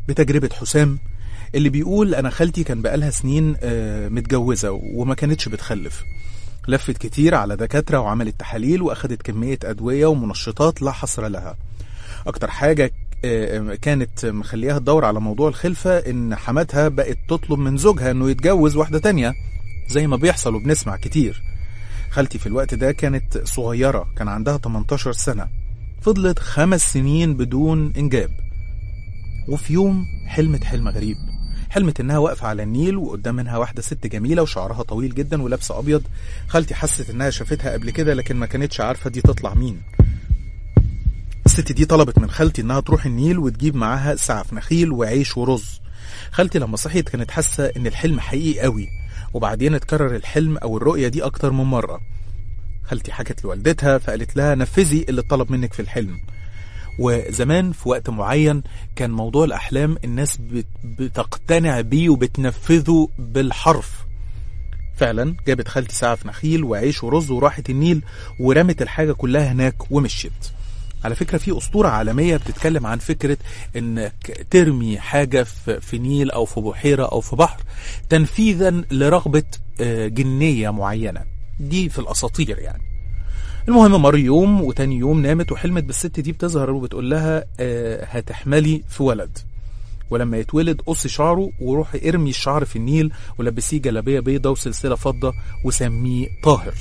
بتجربة حسام اللي بيقول أنا خالتي كان بقالها سنين آه، متجوزة وما كانتش بتخلف لفت كتير على دكاترة وعملت تحاليل وأخدت كمية أدوية ومنشطات لا حصر لها أكتر حاجة آه، كانت مخليها تدور على موضوع الخلفة إن حماتها بقت تطلب من زوجها إنه يتجوز واحدة تانية زي ما بيحصل وبنسمع كتير خالتي في الوقت ده كانت صغيرة كان عندها 18 سنة فضلت خمس سنين بدون إنجاب وفي يوم حلمت حلم غريب حلمت انها واقفه على النيل وقدام منها واحده ست جميله وشعرها طويل جدا ولابسه ابيض خالتي حست انها شافتها قبل كده لكن ما كانتش عارفه دي تطلع مين الست دي طلبت من خالتي انها تروح النيل وتجيب معاها سعف نخيل وعيش ورز خالتي لما صحيت كانت حاسه ان الحلم حقيقي قوي وبعدين اتكرر الحلم او الرؤيه دي اكتر من مره خالتي حكت لوالدتها فقالت لها نفذي اللي اتطلب منك في الحلم وزمان في وقت معين كان موضوع الأحلام الناس بت- بتقتنع بيه وبتنفذه بالحرف فعلا جابت خالتي سعف نخيل وعيش ورز وراحت النيل ورمت الحاجة كلها هناك ومشيت على فكرة في أسطورة عالمية بتتكلم عن فكرة إنك ترمي حاجة في في نيل أو في بحيرة أو في بحر تنفيذا لرغبة آه، جنية معينة دي في الأساطير يعني المهم مر يوم وتاني يوم نامت وحلمت بالست دي بتظهر وبتقول لها آه هتحملي في ولد ولما يتولد قصي شعره وروحي ارمي الشعر في النيل ولبسيه جلابيه بيضه وسلسله فضه وسميه طاهر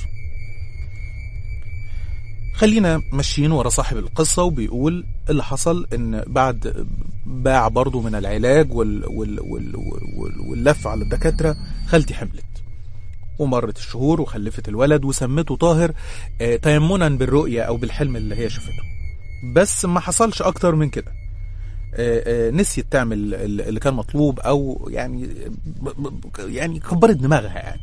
خلينا ماشيين ورا صاحب القصة وبيقول اللي حصل ان بعد باع برضه من العلاج وال وال وال وال واللف على الدكاترة خالتي حملت ومرت الشهور وخلفت الولد وسمته طاهر آه، تيمنا بالرؤية أو بالحلم اللي هي شافته بس ما حصلش أكتر من كده آه، آه، نسيت تعمل ال- اللي كان مطلوب أو يعني ب- ب- يعني كبرت دماغها يعني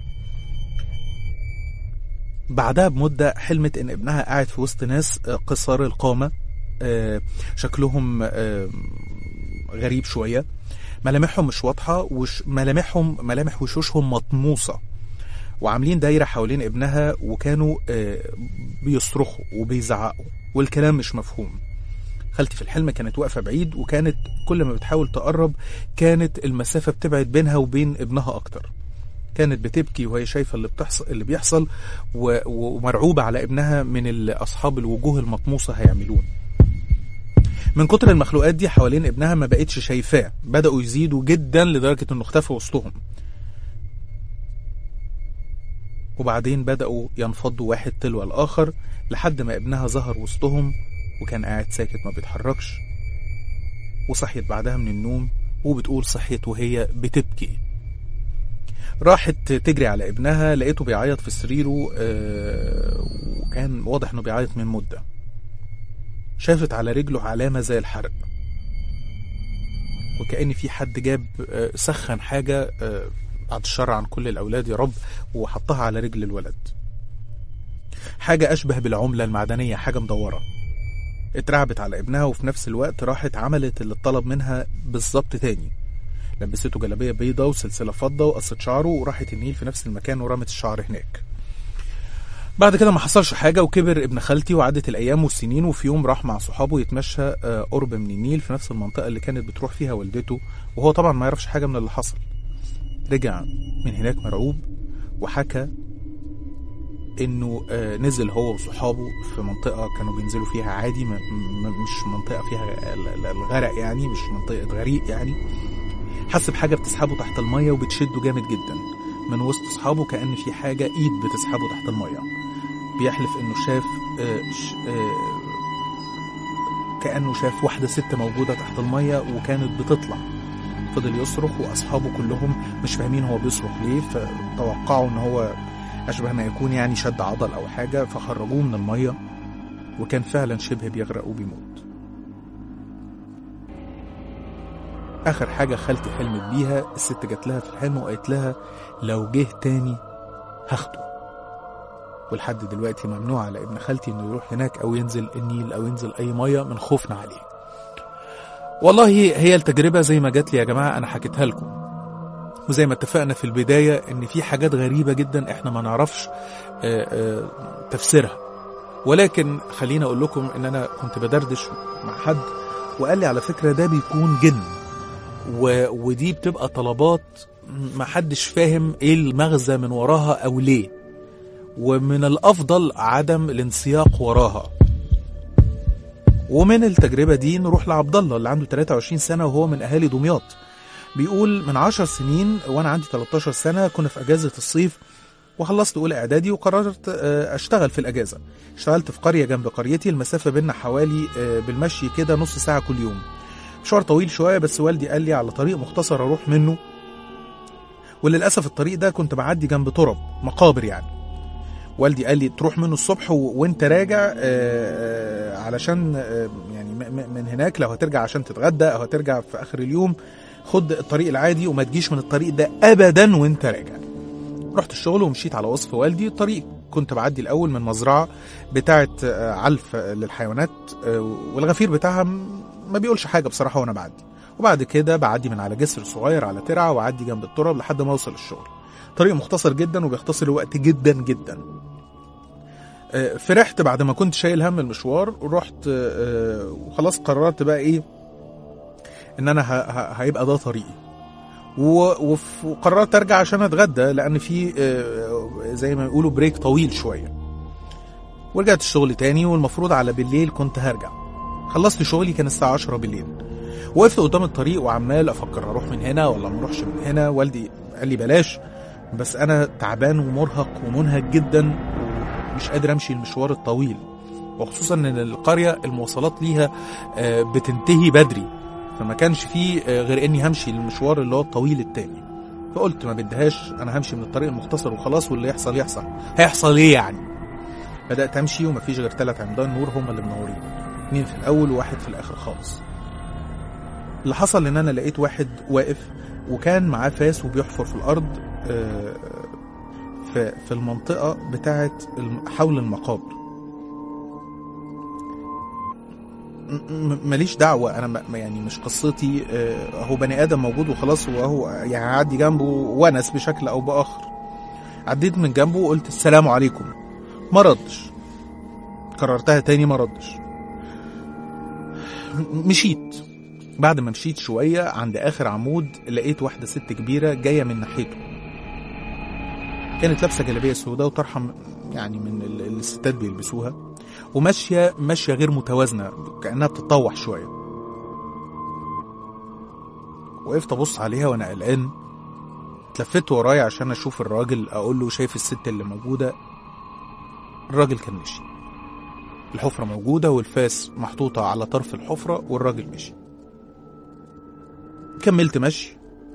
بعدها بمدة حلمت إن ابنها قاعد في وسط ناس آه، قصار القامة آه، شكلهم آه، غريب شوية ملامحهم مش واضحة وش ملامحهم ملامح وشوشهم مطموسة وعاملين دايرة حوالين ابنها وكانوا آه، بيصرخوا وبيزعقوا والكلام مش مفهوم خالتي في الحلم كانت واقفة بعيد وكانت كل ما بتحاول تقرب كانت المسافة بتبعد بينها وبين ابنها أكتر كانت بتبكي وهي شايفة اللي بتحصل اللي بيحصل و- ومرعوبة على ابنها من اللي أصحاب الوجوه المطموسة هيعملون من كتر المخلوقات دي حوالين ابنها ما بقتش شايفاه بدأوا يزيدوا جدا لدرجة انه اختفى وسطهم وبعدين بدأوا ينفضوا واحد تلو الآخر لحد ما ابنها ظهر وسطهم وكان قاعد ساكت ما بيتحركش وصحيت بعدها من النوم وبتقول صحيت وهي بتبكي راحت تجري على ابنها لقيته بيعيط في سريره آه، وكان واضح انه بيعيط من مدة شافت على رجله علامة زي الحرق وكأن في حد جاب آه، سخن حاجة آه، بعد الشر عن كل الأولاد يا رب وحطها على رجل الولد حاجة أشبه بالعملة المعدنية حاجة مدورة اترعبت على ابنها وفي نفس الوقت راحت عملت اللي اتطلب منها بالظبط تاني لبسته جلابية بيضة وسلسلة فضة وقصت شعره وراحت النيل في نفس المكان ورمت الشعر هناك بعد كده ما حصلش حاجة وكبر ابن خالتي وعدت الأيام والسنين وفي يوم راح مع صحابه يتمشى آه، قرب من النيل في نفس المنطقة اللي كانت بتروح فيها والدته وهو طبعا ما يعرفش حاجة من اللي حصل رجع من هناك مرعوب وحكى انه آه، نزل هو وصحابه في منطقة كانوا بينزلوا فيها عادي م- م- مش منطقة فيها ال- ال- الغرق يعني مش منطقة غريق يعني حس بحاجة بتسحبه تحت المية وبتشده جامد جدا من وسط اصحابه كأن في حاجة ايد بتسحبه تحت المية بيحلف انه شاف آه، ش- آه، كأنه شاف واحدة ست موجودة تحت المية وكانت بتطلع فضل يصرخ واصحابه كلهم مش فاهمين هو بيصرخ ليه فتوقعوا ان هو اشبه ما يكون يعني شد عضل او حاجه فخرجوه من الميه وكان فعلا شبه بيغرق وبيموت اخر حاجه خالتي حلمت بيها الست جات لها في الحلم وقالت لها لو جه تاني هاخده ولحد دلوقتي ممنوع على ابن خالتي انه يروح هناك او ينزل النيل او ينزل اي ميه من خوفنا عليه والله هي التجربه زي ما جات لي يا جماعه انا حكيتها لكم وزي ما اتفقنا في البداية ان في حاجات غريبة جدا احنا ما نعرفش آه، آه، تفسيرها ولكن خليني اقول لكم ان انا كنت بدردش مع حد وقال لي على فكرة ده بيكون جن و... ودي بتبقى طلبات محدش فاهم ايه المغزى من وراها او ليه ومن الافضل عدم الانسياق وراها ومن التجربة دي نروح لعبد الله اللي عنده 23 سنة وهو من أهالي دمياط بيقول من 10 سنين وأنا عندي 13 سنة كنا في أجازة الصيف وخلصت أولى إعدادي وقررت آه، أشتغل في الأجازة اشتغلت في قرية جنب قريتي المسافة بينا حوالي آه، بالمشي كده نص ساعة كل يوم مشوار طويل شوية بس والدي قال لي على طريق مختصر أروح منه وللأسف الطريق ده كنت بعدي جنب ترب مقابر يعني والدي قال لي تروح منه الصبح و... وانت راجع آه، آه، علشان آه، يعني م- م- من هناك لو هترجع عشان تتغدى او هترجع في اخر اليوم خد الطريق العادي وما تجيش من الطريق ده ابدا وانت راجع رحت الشغل ومشيت على وصف والدي الطريق كنت بعدي الاول من مزرعه بتاعه آه، علف للحيوانات آه، والغفير بتاعها م- ما بيقولش حاجه بصراحه وانا بعدي وبعد كده بعدي من على جسر صغير على ترعه واعدي جنب التراب لحد ما اوصل الشغل طريق مختصر جدا وبيختصر الوقت جدا جدا آه، فرحت بعد ما كنت شايل هم المشوار ورحت آه، وخلاص قررت بقى ايه ان انا ه- ه- هيبقى ده طريقي و- وف- وقررت ارجع عشان اتغدى لان في آه، زي ما يقولوا بريك طويل شويه ورجعت الشغل تاني والمفروض على بالليل كنت هرجع خلصت شغلي كان الساعه 10 بالليل وقفت قدام الطريق وعمال افكر اروح من هنا ولا ما اروحش من هنا والدي قال لي بلاش بس انا تعبان ومرهق ومنهك جدا ومش قادر امشي المشوار الطويل وخصوصا ان القريه المواصلات ليها آه، بتنتهي بدري فما كانش فيه آه، غير اني همشي المشوار اللي هو الطويل التاني فقلت ما بدهاش انا همشي من الطريق المختصر وخلاص واللي يحصل يحصل هيحصل ايه يعني بدات امشي ومفيش غير ثلاث عمدان نور هم اللي منورين اتنين في الاول وواحد في الاخر خالص اللي حصل ان انا لقيت واحد واقف وكان معاه فاس وبيحفر في الارض آه، في في المنطقه بتاعه الم- حول المقابر م- م- ماليش دعوه انا م- يعني مش قصتي آه، هو بني ادم موجود وخلاص وهو يعني هعدي جنبه ونس بشكل او باخر عديت من جنبه وقلت السلام عليكم ما ردش كررتها تاني ما ردش م- مشيت بعد ما مشيت شوية عند آخر عمود لقيت واحدة ست كبيرة جاية من ناحيته كانت لابسة جلابية سوداء وطرحة م- يعني من ال- اللي الستات بيلبسوها وماشية ماشية غير متوازنة كأنها بتتطوح شوية وقفت أبص عليها وأنا قلقان اتلفت ورايا عشان أشوف الراجل أقول له شايف الست اللي موجودة الراجل كان مشي الحفرة موجودة والفاس محطوطة على طرف الحفرة والراجل مشي كملت مشي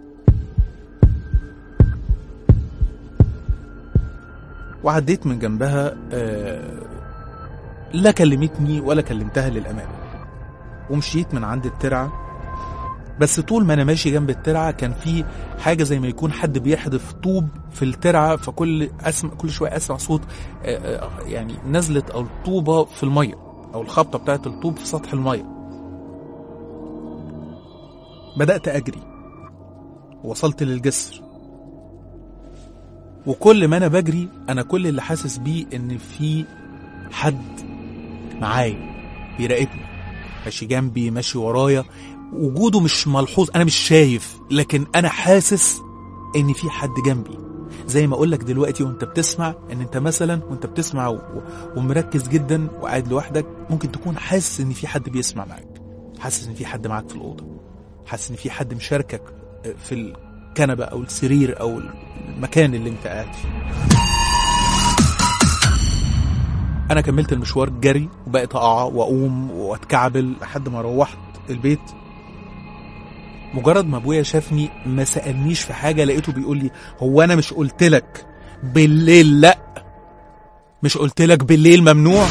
وعديت من جنبها آه، لا كلمتني ولا كلمتها للأمانة ومشيت من عند الترعة بس طول ما انا ماشي جنب الترعه كان في حاجه زي ما يكون حد بيحدف طوب في الترعه فكل اسمع كل شويه اسمع صوت آه، آه، يعني نزله او الطوبه في الميه او الخبطه بتاعت الطوب في سطح الميه بدات اجري وصلت للجسر وكل ما انا بجري انا كل اللي حاسس بيه ان في حد معايا بيراقبني ماشي جنبي ماشي ورايا وجوده مش ملحوظ انا مش شايف لكن انا حاسس ان في حد جنبي زي ما اقول لك دلوقتي وانت بتسمع ان انت مثلا وانت بتسمع و... ومركز جدا وقاعد لوحدك ممكن تكون حاسس ان في حد بيسمع معاك حاسس ان في حد معاك في الاوضه حاسس ان في حد مشاركك في الكنبه او السرير او المكان اللي انت قاعد فيه انا كملت المشوار جري وبقيت اقع واقوم واتكعبل لحد ما روحت البيت مجرد ما ابويا شافني ما سالنيش في حاجه لقيته بيقول لي هو انا مش قلت لك بالليل لا مش قلت لك بالليل ممنوع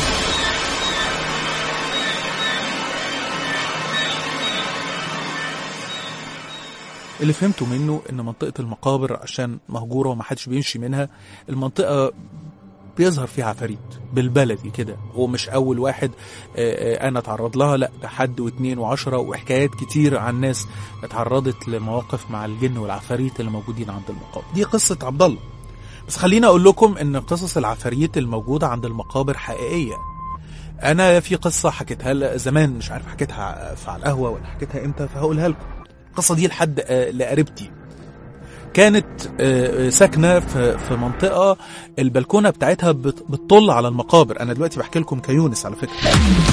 اللي فهمته منه ان منطقه المقابر عشان مهجوره ومحدش بيمشي منها المنطقه بيظهر فيها عفاريت بالبلدي كده ومش اول واحد آه، آه، انا اتعرض لها لا ده حد واثنين وعشرة وحكايات كتير عن ناس اتعرضت لمواقف مع الجن والعفاريت اللي موجودين عند المقابر دي قصة عبد الله بس خليني اقول لكم ان قصص العفاريت الموجودة عند المقابر حقيقية انا في قصة حكيتها ل- زمان مش عارف حكيتها في على القهوة ولا حكيتها امتى فهقولها لكم القصة دي لحد آه، لقريبتي كانت آه، آه، ساكنة في في منطقة البلكونة بتاعتها بت- بتطل على المقابر أنا دلوقتي بحكي لكم كيونس على فكرة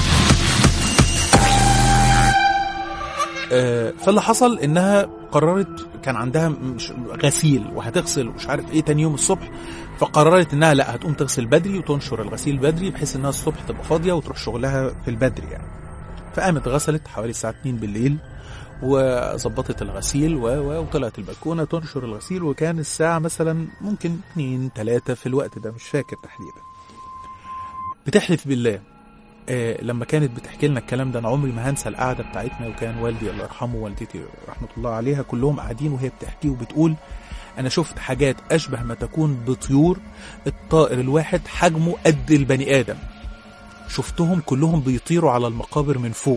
آه، فاللي حصل انها قررت كان عندها مش غسيل وهتغسل ومش عارف ايه تاني يوم الصبح فقررت انها لا هتقوم تغسل بدري وتنشر الغسيل بدري بحيث انها الصبح تبقى فاضيه وتروح شغلها في البدري يعني فقامت غسلت حوالي الساعه 2 بالليل وظبطت الغسيل و... و... وطلعت البلكونه تنشر الغسيل وكان الساعه مثلا ممكن 2 3 في الوقت ده مش فاكر تحديدا بتحلف بالله آه لما كانت بتحكي لنا الكلام ده انا عمري ما هنسى القعده بتاعتنا وكان والدي الله يرحمه ووالدتي رحمه الله عليها كلهم قاعدين وهي بتحكي وبتقول انا شفت حاجات اشبه ما تكون بطيور الطائر الواحد حجمه قد البني ادم شفتهم كلهم بيطيروا على المقابر من فوق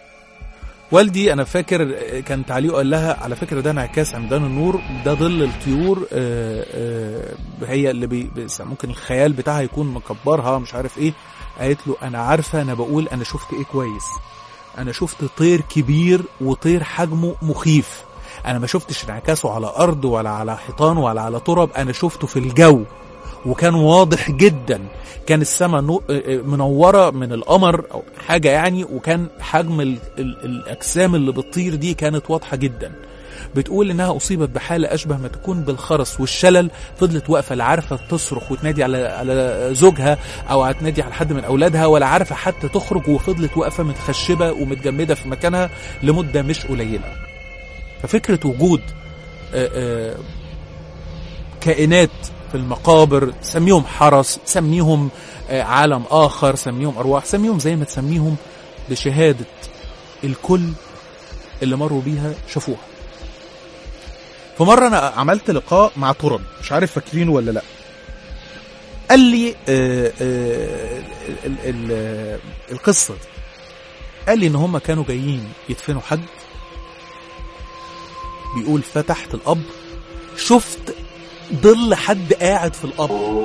والدي انا فاكر آه، كان تعليقه قال لها على فكره ده انعكاس عمدان النور ده ظل الطيور آه، آه، هي اللي بي بس- ممكن الخيال بتاعها يكون مكبرها مش عارف ايه قالت له انا عارفه انا بقول انا شفت ايه كويس انا شفت طير كبير وطير حجمه مخيف انا ما شفتش انعكاسه على ارض ولا على حيطان ولا على تراب انا شفته في الجو وكان واضح جدا كان السماء نو- آه، آه، منوره من القمر او حاجه يعني وكان حجم ال ال الاجسام اللي بتطير دي كانت واضحه جدا بتقول انها اصيبت بحاله اشبه ما تكون بالخرس والشلل فضلت واقفه لا عارفه تصرخ وتنادي على على زوجها او هتنادي على حد من اولادها ولا عارفه حتى تخرج وفضلت واقفه متخشبه ومتجمده في مكانها لمده مش قليله ففكره وجود آه، آه، كائنات في المقابر سميهم حرس سميهم آه، عالم آخر سميهم أرواح سميهم زي ما تسميهم بشهادة الكل اللي مروا بيها شافوها فمرة أنا عملت لقاء مع تراب مش عارف فاكرينه ولا لأ قال لي آه، آه، ال- ال- ال- القصة دي قال لي إن هم كانوا جايين يدفنوا حد بيقول فتحت القبر شفت ظل حد قاعد في القبر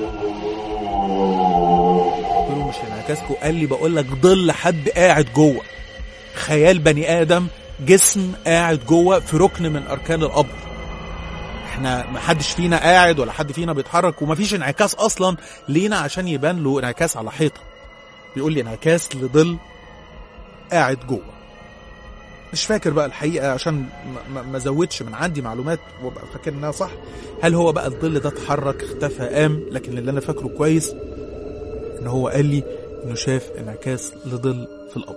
قلت له مش انعكاسكم قال لي بقول لك ظل حد قاعد جوه خيال بني ادم جسم قاعد جوه في ركن من اركان القبر احنا ما حدش فينا قاعد ولا حد فينا بيتحرك ومفيش انعكاس اصلا لينا عشان يبان له انعكاس على حيطه بيقول لي انعكاس لظل قاعد جوه مش فاكر بقى الحقيقه عشان ما- ما- ما زودش من عندي معلومات وابقى فاكر انها صح هل هو بقى الظل ده اتحرك اختفى قام لكن اللي انا فاكره كويس ان هو قال لي انه شاف انعكاس لظل في القبر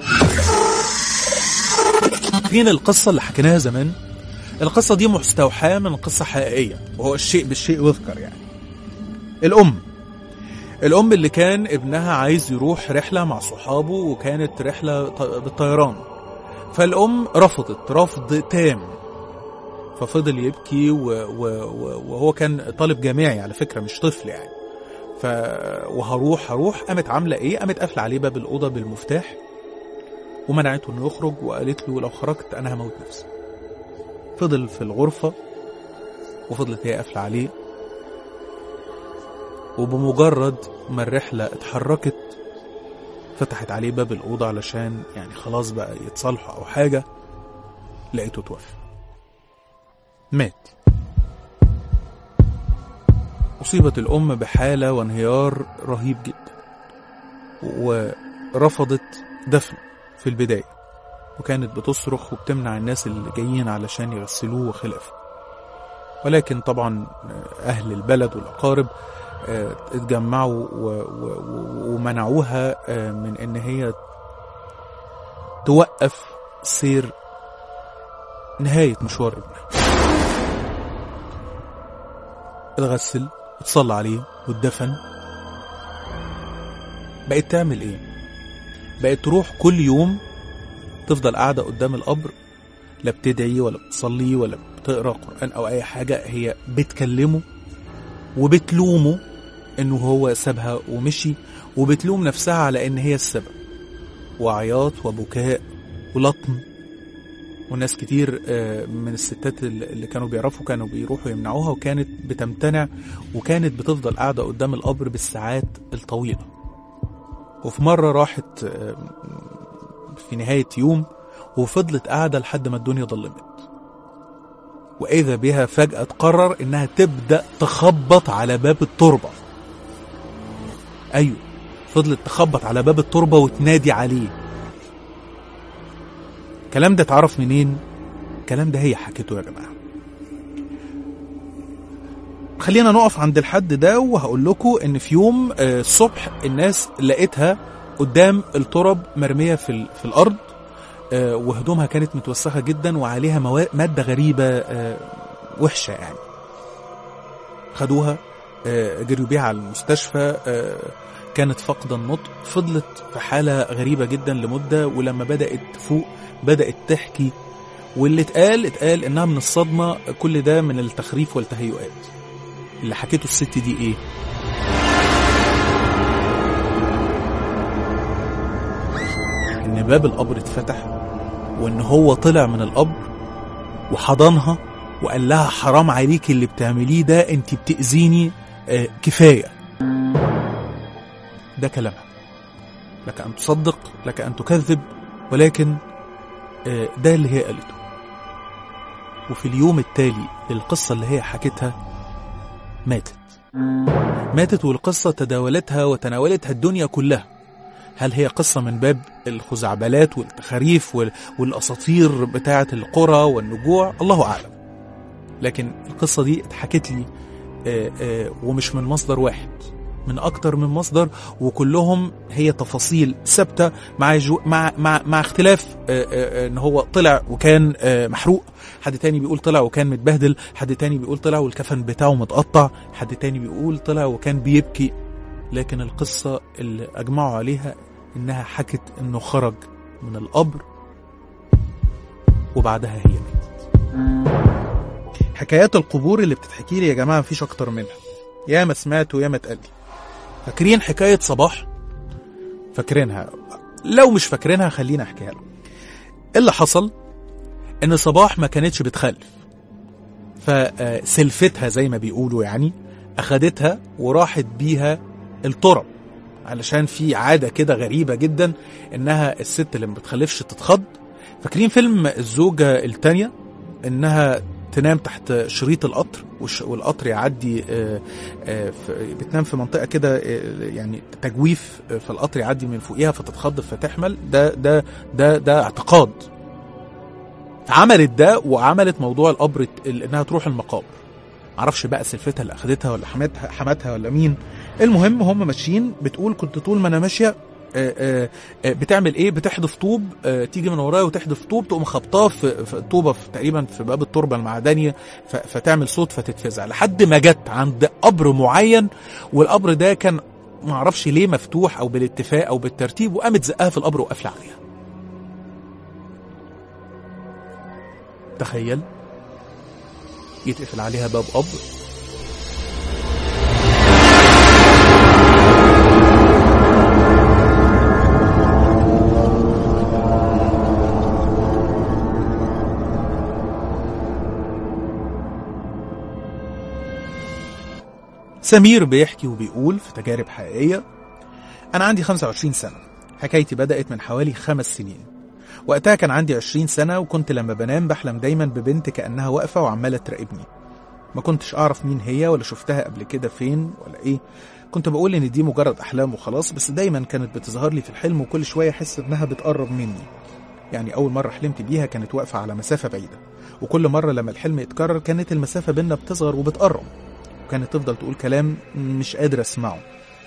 فين القصة اللي حكيناها زمان القصة دي مستوحاة من قصة حقيقية وهو الشيء بالشيء يذكر يعني الأم الأم اللي كان ابنها عايز يروح رحلة مع صحابه وكانت رحلة ط- بالطيران فالأم رفضت رفض تام ففضل يبكي و... و... و... وهو كان طالب جامعي على فكرة مش طفل يعني ف وهروح هروح قامت عاملة ايه قامت قافلة عليه باب الأوضة بالمفتاح ومنعته انه يخرج وقالت له لو خرجت انا هموت نفسي فضل في الغرفة وفضلت هي قافلة عليه وبمجرد ما الرحلة اتحركت فتحت عليه باب الأوضة علشان يعني خلاص بقى يتصالحوا أو حاجة لقيته توفى مات أصيبت الأم بحالة وانهيار رهيب جدا ورفضت دفنه في البداية وكانت بتصرخ وبتمنع الناس اللي جايين علشان يغسلوه وخلافه ولكن طبعا أهل البلد والأقارب آه، اتجمعوا و- و- و- ومنعوها آه، من ان هي توقف سير نهاية مشوار ابنها اتغسل اتصلى عليه واتدفن بقت تعمل ايه بقت تروح كل يوم تفضل قاعدة قدام القبر لا بتدعي ولا بتصلي ولا بتقرا قرآن او اي حاجة هي بتكلمه وبتلومه انه هو سابها ومشي وبتلوم نفسها على ان هي السبب وعياط وبكاء ولطم وناس كتير آه، من الستات اللي كانوا بيعرفوا كانوا بيروحوا يمنعوها وكانت بتمتنع وكانت بتفضل قاعدة قدام القبر بالساعات الطويلة وفي مرة راحت آه، في نهاية يوم وفضلت قاعدة لحد ما الدنيا ضلمت وإذا بها فجأة تقرر إنها تبدأ تخبط على باب التربة أيوه فضلت تخبط على باب التربة وتنادي عليه الكلام ده اتعرف منين؟ الكلام ده هي حكيته يا جماعة خلينا نقف عند الحد ده وهقول لكم ان في يوم آه، الصبح الناس لقيتها قدام الترب مرميه في ال- في الارض آه، وهدومها كانت متوسخه جدا وعليها موا- ماده غريبه آه، وحشه يعني خدوها آه، جريوا بيها على المستشفى آه، كانت فاقده النطق فضلت في حاله غريبه جدا لمده ولما بدات تفوق بدات تحكي واللي اتقال اتقال انها من الصدمه كل ده من التخريف والتهيؤات اللي حكيته الست دي ايه ان باب القبر اتفتح وان هو طلع من القبر وحضنها وقال لها حرام عليك اللي بتعمليه ده انت بتأذيني آه كفاية ده كلامها لك أن تصدق لك أن تكذب ولكن آه ده اللي هي قالته وفي اليوم التالي للقصة اللي هي حكتها ماتت ماتت والقصة تداولتها وتناولتها الدنيا كلها هل هي قصة من باب الخزعبلات والتخاريف وال- والأساطير بتاعة القرى والنجوع الله أعلم لكن القصة دي اتحكت لي آه، آه، ومش من مصدر واحد من أكتر من مصدر وكلهم هي تفاصيل ثابتة مع جو مع مع مع اختلاف آه، آه، آه، ان هو طلع وكان آه، محروق حد تاني بيقول طلع وكان متبهدل حد تاني بيقول طلع والكفن بتاعه متقطع حد تاني بيقول طلع وكان بيبكي لكن القصة اللي أجمعوا عليها إنها حكت إنه خرج من القبر وبعدها هي ماتت حكايات القبور اللي بتتحكي لي يا جماعة مفيش أكتر منها يا ما سمعت ويا ما اتقال لي فاكرين حكاية صباح فاكرينها لو مش فاكرينها خلينا أحكيها لكم اللي حصل إن صباح ما كانتش بتخلف فسلفتها زي ما بيقولوا يعني أخدتها وراحت بيها الترب علشان في عادة كده غريبة جدا إنها الست اللي ما بتخلفش تتخض فاكرين فيلم الزوجة التانية إنها تنام تحت شريط القطر والش- والقطر يعدي آه، آه، في- بتنام في منطقة كده آه، يعني تجويف آه، فالقطر يعدي من فوقيها فتتخض فتحمل ده ده ده ده اعتقاد عملت ده وعملت موضوع القبر ال- انها تروح المقابر معرفش بقى سلفتها اللي اخدتها ولا حماتها حماتها ولا مين المهم هم ماشيين بتقول كنت طول ما انا ماشيه آه، آه، آه، بتعمل ايه بتحدف طوب آه، تيجي من ورايا وتحدف طوب تقوم خبطاه في في الطوبه في تقريبا في باب التربه المعدنيه ف- فتعمل صوت فتتفزع لحد ما جت عند قبر معين والقبر ده كان معرفش ليه مفتوح او بالاتفاق او بالترتيب وقامت زقها في القبر وقافله عليها تخيل يتقفل عليها باب قبر سمير بيحكي وبيقول في تجارب حقيقية أنا عندي 25 سنة حكايتي بدأت من حوالي خمس سنين وقتها كان عندي 20 سنة وكنت لما بنام بحلم دايما ببنت كأنها واقفة وعمالة تراقبني ما كنتش أعرف مين هي ولا شفتها قبل كده فين ولا إيه كنت بقول إن دي مجرد أحلام وخلاص بس دايما كانت بتظهر لي في الحلم وكل شوية أحس إنها بتقرب مني يعني أول مرة حلمت بيها كانت واقفة على مسافة بعيدة وكل مرة لما الحلم يتكرر كانت المسافة بينا بتصغر وبتقرب وكانت تفضل تقول كلام مش قادر أسمعه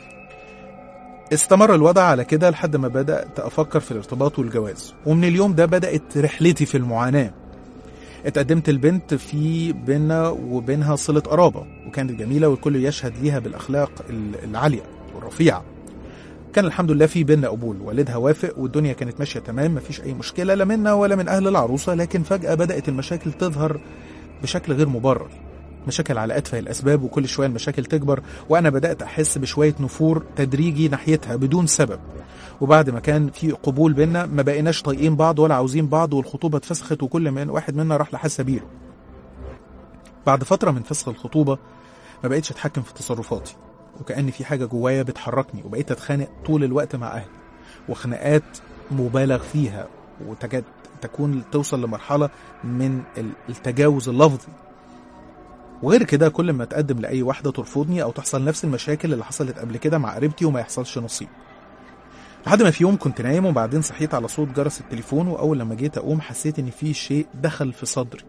استمر الوضع على كده لحد ما بدأت أفكر في الارتباط والجواز ومن اليوم ده بدأت رحلتي في المعاناة اتقدمت البنت في بيننا وبينها صلة قرابة وكانت جميلة والكل يشهد ليها بالأخلاق ال- العالية والرفيعة كان الحمد لله في بيننا قبول والدها وافق والدنيا كانت ماشية تمام مفيش أي مشكلة لا منا ولا من أهل العروسة لكن فجأة بدأت المشاكل تظهر بشكل غير مبرر مشاكل على أتفه الأسباب وكل شوية المشاكل تكبر وأنا بدأت أحس بشوية نفور تدريجي ناحيتها بدون سبب وبعد ما كان في قبول بينا ما بقيناش طايقين بعض ولا عاوزين بعض والخطوبة اتفسخت وكل من واحد منا راح لحال سبيله بعد فترة من فسخ الخطوبة ما بقيتش أتحكم في تصرفاتي وكأن في حاجة جوايا بتحركني وبقيت أتخانق طول الوقت مع أهلي وخناقات مبالغ فيها وتجد تكون توصل لمرحلة من ال- التجاوز اللفظي وغير كده كل ما اتقدم لأي واحدة ترفضني أو تحصل نفس المشاكل اللي حصلت قبل كده مع قريبتي وما يحصلش نصيب لحد ما في يوم كنت نايم وبعدين صحيت على صوت جرس التليفون وأول لما جيت أقوم حسيت إن في شيء دخل في صدري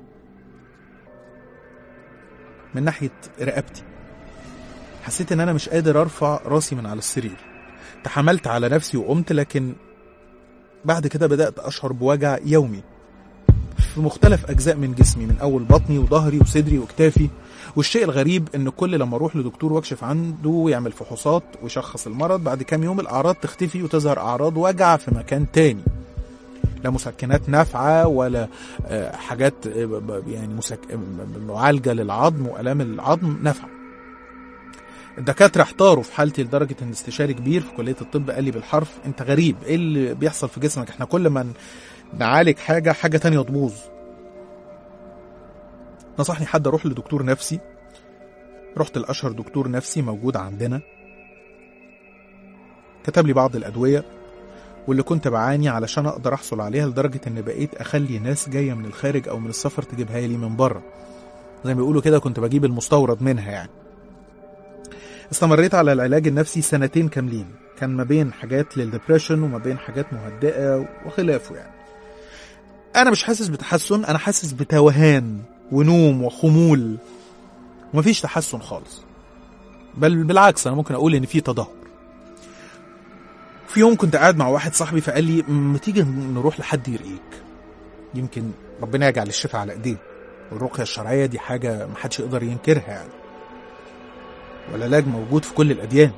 من ناحية رقبتي حسيت إن أنا مش قادر أرفع راسي من على السرير تحملت على نفسي وقمت لكن بعد كده بدأت أشعر بوجع يومي في مختلف أجزاء من جسمي من أول بطني وظهري وصدري وكتافي والشيء الغريب إن كل لما أروح لدكتور واكشف عنده ويعمل فحوصات ويشخص المرض بعد كام يوم الأعراض تختفي وتظهر أعراض وجع في مكان تاني لا مسكنات نافعة ولا آه، حاجات آه، ب- ب- يعني مسك... معالجة للعظم وآلام العظم نافعة الدكاترة احتاروا في حالتي لدرجة ان استشاري كبير في كلية الطب قال لي بالحرف انت غريب ايه اللي بيحصل في جسمك احنا كل ما ن- نعالج حاجة حاجة تانية تبوظ نصحني حد اروح لدكتور نفسي رحت لأشهر دكتور نفسي موجود عندنا كتب لي بعض الأدوية واللي كنت بعاني علشان أقدر أحصل عليها لدرجة إن بقيت أخلي ناس جاية من الخارج أو من السفر تجيبها لي من بره زي ما بيقولوا كده كنت بجيب المستورد منها يعني استمريت على العلاج النفسي سنتين كاملين كان ما بين حاجات للدبريشن وما بين حاجات مهدئة وخلافه يعني أنا مش حاسس بتحسن أنا حاسس بتوهان ونوم وخمول ومفيش تحسن خالص بل بالعكس أنا ممكن أقول إن في تدهور في يوم كنت قاعد مع واحد صاحبي فقال لي ما تيجي نروح لحد يرقيك يمكن ربنا يجعل الشفاء على ايديه والرقية الشرعية دي حاجة محدش يقدر ينكرها يعني والعلاج موجود في كل الأديان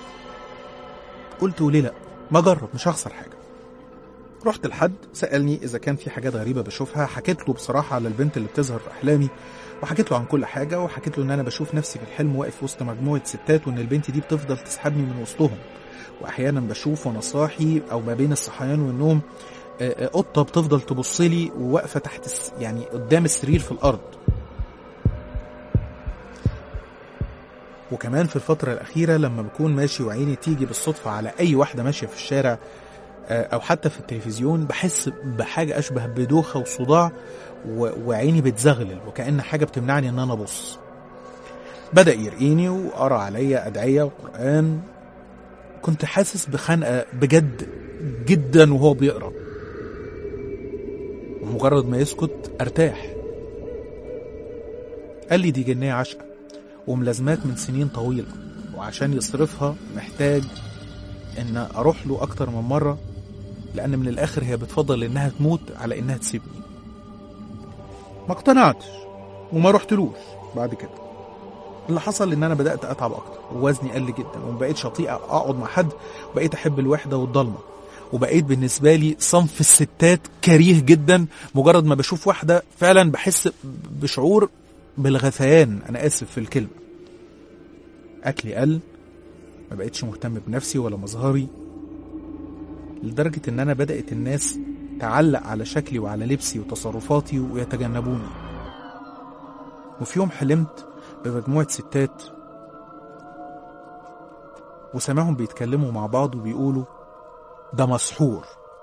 قلت وليه لأ ما أجرب مش هخسر حاجة رحت لحد سألني إذا كان في حاجات غريبة بشوفها حكيت له بصراحة على البنت اللي بتظهر في أحلامي وحكيت له عن كل حاجة وحكيت له إن أنا بشوف نفسي في الحلم واقف وسط مجموعة ستات وإن البنت دي بتفضل تسحبني من وسطهم وأحيانا بشوف وأنا صاحي أو ما بين الصحيان والنوم آه، آه، قطة بتفضل تبص لي وواقفة تحت الس- يعني قدام السرير في الأرض وكمان في الفترة الأخيرة لما بكون ماشي وعيني تيجي بالصدفة على أي واحدة ماشية في الشارع آه، أو حتى في التلفزيون بحس بحاجة أشبه بدوخة وصداع و- وعيني بتزغلل وكأن حاجة بتمنعني إن أنا أبص بدأ يرقيني وقرأ عليا أدعية وقرآن كنت حاسس بخنقة بجد جدا وهو بيقرأ ومجرد ما يسكت ارتاح قال لي دي جنية عشقة وملازمات من سنين طويلة وعشان يصرفها محتاج ان اروح له اكتر من مرة لان من الاخر هي بتفضل انها تموت على انها تسيبني ما اقتنعتش وما رحتلوش بعد كده اللي حصل ان انا بدات اتعب اكتر ووزني قل جدا وما بقيتش اطيق اقعد مع حد وبقيت احب الوحده والضلمه وبقيت بالنسبه لي صنف الستات كريه جدا مجرد ما بشوف واحده فعلا بحس بشعور بالغثيان انا اسف في الكلمه اكلي قل ما بقيتش مهتم بنفسي ولا مظهري لدرجه ان انا بدات الناس تعلق على شكلي وعلى لبسي وتصرفاتي ويتجنبوني وفي يوم حلمت بمجموعة ستات وسمعهم بيتكلموا مع بعض وبيقولوا ده مسحور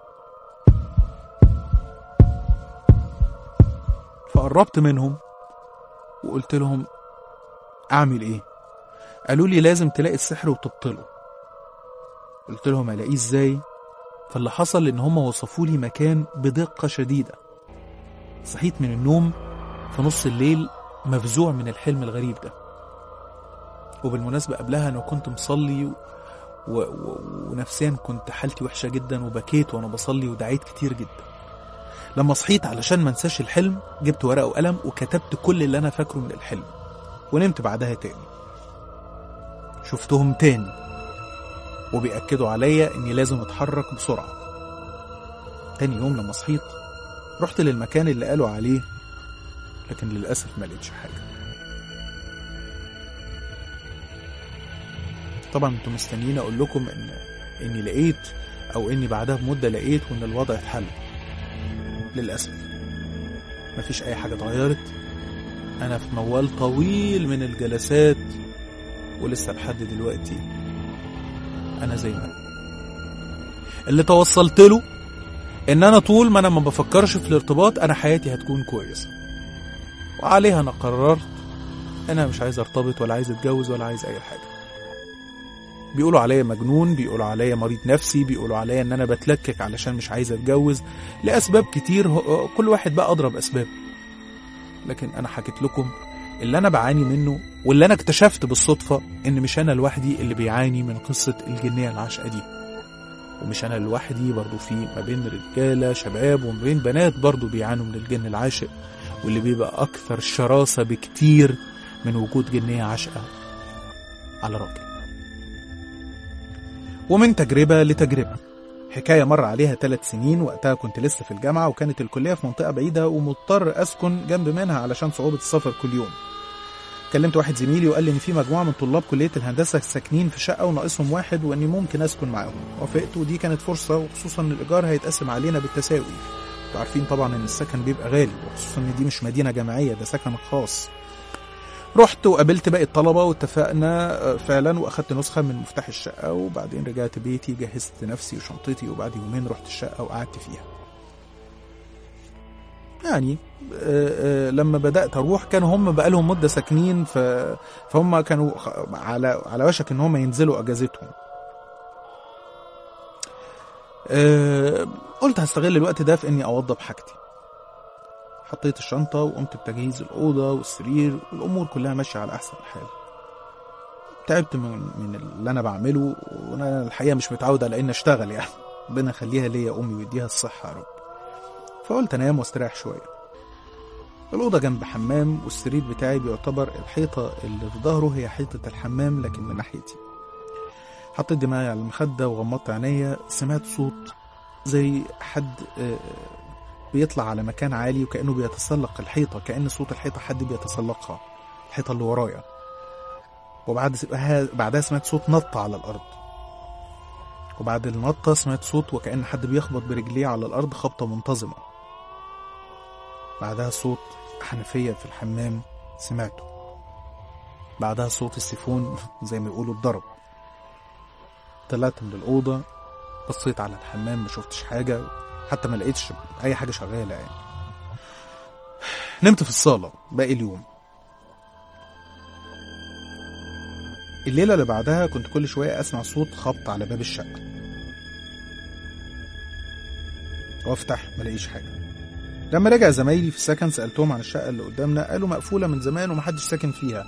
فقربت منهم وقلت لهم أعمل إيه؟ قالوا لي لازم تلاقي السحر وتبطله قلت لهم ألاقيه إزاي؟ فاللي حصل إن هم وصفوا لي مكان بدقة شديدة صحيت من النوم في نص الليل مفزوع من الحلم الغريب ده وبالمناسبة قبلها أنا كنت مصلي و... و... و... ونفسيا كنت حالتي وحشة جدا وبكيت وأنا بصلي ودعيت كتير جدا لما صحيت علشان ما انساش الحلم جبت ورقة وقلم وكتبت كل اللي أنا فاكره من الحلم ونمت بعدها تاني شفتهم تاني وبيأكدوا عليا إني لازم أتحرك بسرعة تاني يوم لما صحيت رحت للمكان اللي قالوا عليه لكن للأسف ما لقيتش حاجة طبعا انتوا مستنيين اقول لكم ان اني لقيت او اني بعدها بمدة لقيت وان الوضع اتحل للأسف مفيش اي حاجة اتغيرت انا في موال طويل من الجلسات ولسه لحد دلوقتي انا زي ما أنا. اللي توصلت له ان انا طول ما انا ما بفكرش في الارتباط انا حياتي هتكون كويسه وعليها انا قررت انا مش عايز ارتبط ولا عايز اتجوز ولا عايز اي حاجه بيقولوا عليا مجنون بيقولوا عليا مريض نفسي بيقولوا عليا ان انا بتلكك علشان مش عايز اتجوز لاسباب كتير هو- كل واحد بقى اضرب اسباب لكن انا حكيت لكم اللي انا بعاني منه واللي انا اكتشفت بالصدفه ان مش انا لوحدي اللي بيعاني من قصه الجنيه العاشقه دي ومش انا لوحدي برضو في ما بين رجاله شباب وما بين بنات برضو بيعانوا من الجن العاشق واللي بيبقى اكثر شراسه بكتير من وجود جنيه عاشقه على راجل ومن تجربه لتجربه حكاية مر عليها ثلاث سنين وقتها كنت لسه في الجامعة وكانت الكلية في منطقة بعيدة ومضطر أسكن جنب منها علشان صعوبة السفر كل يوم كلمت واحد زميلي وقال لي إن في مجموعة من طلاب كلية الهندسة ساكنين في شقة وناقصهم واحد وإني ممكن أسكن معاهم وافقت ودي كانت فرصة وخصوصا إن الإيجار هيتقسم علينا بالتساوي انتوا عارفين طبعا إن السكن بيبقى غالي وخصوصا إن دي مش مدينة جامعية ده سكن خاص رحت وقابلت باقي الطلبة واتفقنا آه، فعلا واخدت نسخة من مفتاح الشقة وبعدين رجعت بيتي جهزت نفسي وشنطتي وبعد يومين رحت الشقة وقعدت فيها يعني آه، آه، لما بدأت أروح كانوا هم بقالهم مدة ساكنين ف... فهم كانوا خ- على على وشك إن هم ينزلوا أجازتهم آه، قلت هستغل الوقت ده في إني أوضب حاجتي حطيت الشنطة وقمت بتجهيز الأوضة والسرير والأمور كلها ماشية على أحسن حال تعبت من, من اللي أنا بعمله وأنا الحقيقة مش متعود على إني أشتغل يعني ربنا يخليها ليا أمي ويديها الصحة يا رب فقلت أنام واستريح شوية الأوضة جنب حمام والسرير بتاعي بيعتبر الحيطة اللي في ظهره هي حيطة الحمام لكن من ناحيتي حطيت دماغي على المخدة وغمضت عينيا سمعت صوت زي حد آه، بيطلع على مكان عالي وكأنه بيتسلق الحيطة كأن صوت الحيطة حد بيتسلقها الحيطة اللي ورايا وبعد بعدها سمعت صوت نط على الأرض وبعد النطة سمعت صوت وكأن حد بيخبط برجليه على الأرض خبطة منتظمة بعدها صوت حنفية في الحمام سمعته بعدها صوت السيفون زي ما يقولوا اتضرب طلعت من الأوضة بصيت على الحمام ما شفتش حاجة حتى ما لقيتش أي حاجة شغالة يعني نمت في الصالة باقي اليوم الليلة اللي بعدها كنت كل شوية أسمع صوت خبط على باب الشقة وافتح ملاقيش حاجة لما رجع زمايلي في السكن سألتهم عن الشقة اللي قدامنا قالوا مقفولة من زمان ومحدش ساكن فيها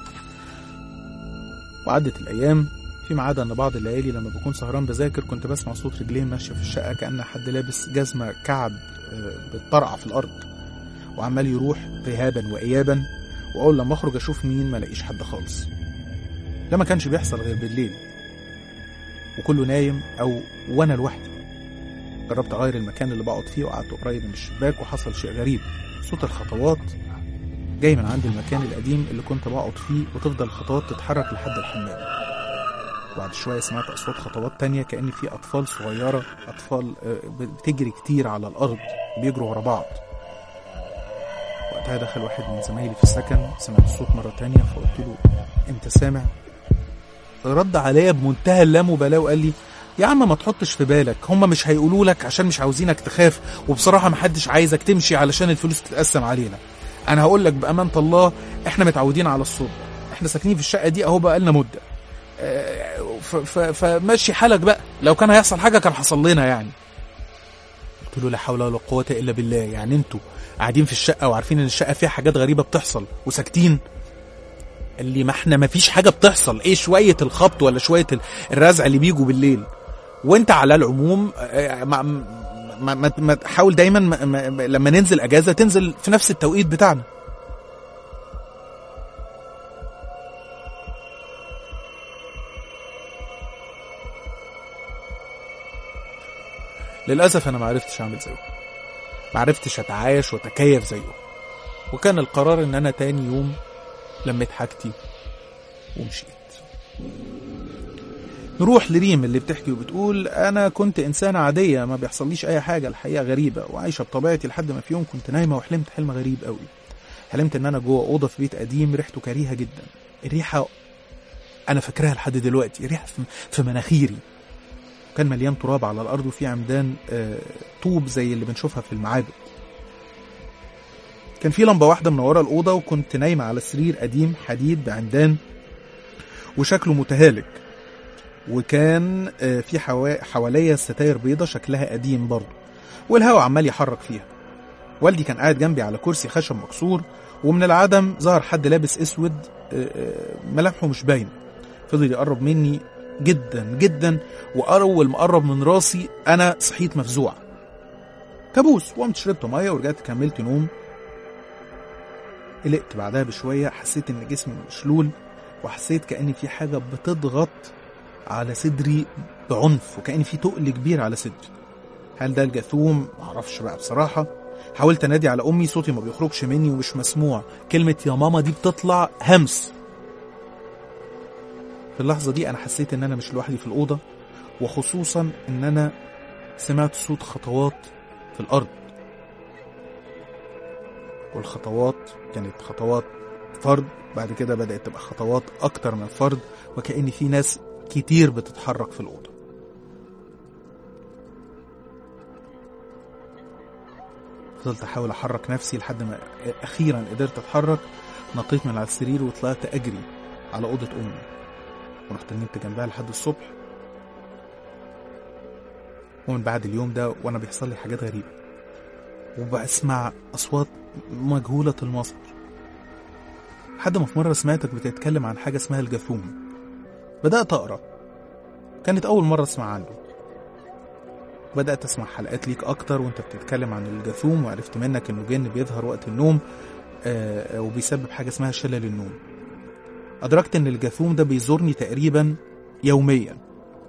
وعدت الأيام فيما عدا ان بعض الليالي لما بكون سهران بذاكر كنت بسمع صوت رجلين ماشيه في الشقه كان حد لابس جزمه كعب آه، بتطرقع في الارض وعمال يروح ذهابا وايابا واول لما اخرج اشوف مين ما الاقيش حد خالص ده ما كانش بيحصل غير بالليل وكله نايم او وانا لوحدي جربت اغير المكان اللي بقعد فيه وقعدت قريب من الشباك وحصل شيء غريب صوت الخطوات جاي من عند المكان القديم اللي كنت بقعد فيه وتفضل الخطوات تتحرك لحد الحمام وبعد شوية سمعت أصوات خطوات تانية كأن في أطفال صغيرة أطفال آه، بتجري كتير على الأرض بيجروا ورا بعض وقتها دخل واحد من زمايلي في السكن سمعت الصوت مرة تانية فقلت له أنت سامع؟ رد عليا بمنتهى اللامبالاة وقال لي يا عم ما تحطش في بالك هم مش هيقولوا لك عشان مش عاوزينك تخاف وبصراحة محدش عايزك تمشي علشان الفلوس تتقسم علينا أنا هقول لك بأمانة الله إحنا متعودين على الصوت ده إحنا ساكنين في الشقة دي أهو بقالنا مدة ف- ف- فمشي حالك بقى لو كان هيحصل حاجه كان حصل لنا يعني قلت له لا حول ولا قوه الا بالله يعني انتوا قاعدين في الشقه وعارفين ان الشقه فيها حاجات غريبه بتحصل وساكتين قال لي ما احنا ما فيش حاجه بتحصل ايه شويه الخبط ولا شويه ال- الرزع اللي بيجوا بالليل وانت على العموم آه، ما ما ما, ما تحاول دايما ما ما لما ننزل اجازه تنزل في نفس التوقيت بتاعنا للأسف أنا معرفتش أعمل زيه معرفتش أتعايش وأتكيف زيه وكان القرار إن أنا تاني يوم لميت حاجتي ومشيت نروح لريم اللي بتحكي وبتقول أنا كنت إنسانة عادية ما بيحصليش أي حاجة الحقيقة غريبة وعايشة بطبيعتي لحد ما في يوم كنت نايمة وحلمت حلم غريب قوي حلمت إن أنا جوه أوضة في بيت قديم ريحته كريهة جدا الريحة أنا فاكراها لحد دلوقتي ريحة في- في مناخيري كان مليان تراب على الأرض وفي عمدان آه، طوب زي اللي بنشوفها في المعابد كان في لمبة واحدة منورة الأوضة وكنت نايمة على سرير قديم حديد بعمدان وشكله متهالك وكان آه، في حوا- حواليا ستاير بيضة شكلها قديم برضه والهواء عمال يحرك فيها والدي كان قاعد جنبي على كرسي خشب مكسور ومن العدم ظهر حد لابس اسود آه، آه، ملامحه مش باينه فضل يقرب مني جدا جدا واول ما قرب من راسي انا صحيت مفزوع كابوس وقمت شربت ميه ورجعت كملت نوم قلقت بعدها بشويه حسيت ان جسمي مشلول وحسيت كأن في حاجة بتضغط على صدري بعنف وكأن في تقل كبير على صدري هل ده الجاثوم؟ معرفش بقى بصراحة حاولت انادي على امي صوتي ما بيخرجش مني ومش مسموع كلمة يا ماما دي بتطلع همس في اللحظة دي انا حسيت ان انا مش لوحدي في الأوضة وخصوصا ان انا سمعت صوت خطوات في الأرض والخطوات كانت خطوات فرد بعد كده بدأت تبقى خطوات أكتر من فرد وكأن في ناس كتير بتتحرك في الأوضة فضلت أحاول أحرك نفسي لحد ما أخيرا قدرت أتحرك نطيت من على السرير وطلعت أجري على أوضة أمي ورحت نمت جنبها لحد الصبح ومن بعد اليوم ده وأنا بيحصل لي حاجات غريبة وبسمع أصوات مجهولة المصدر لحد ما في مرة سمعتك بتتكلم عن حاجة اسمها الجاثوم بدأت أقرأ كانت أول مرة أسمع عنه بدأت أسمع حلقات ليك أكتر وأنت بتتكلم عن الجاثوم وعرفت منك إنه جن بيظهر وقت النوم آه، وبيسبب حاجة اسمها شلل النوم أدركت إن الجاثوم ده بيزورني تقريبا يوميا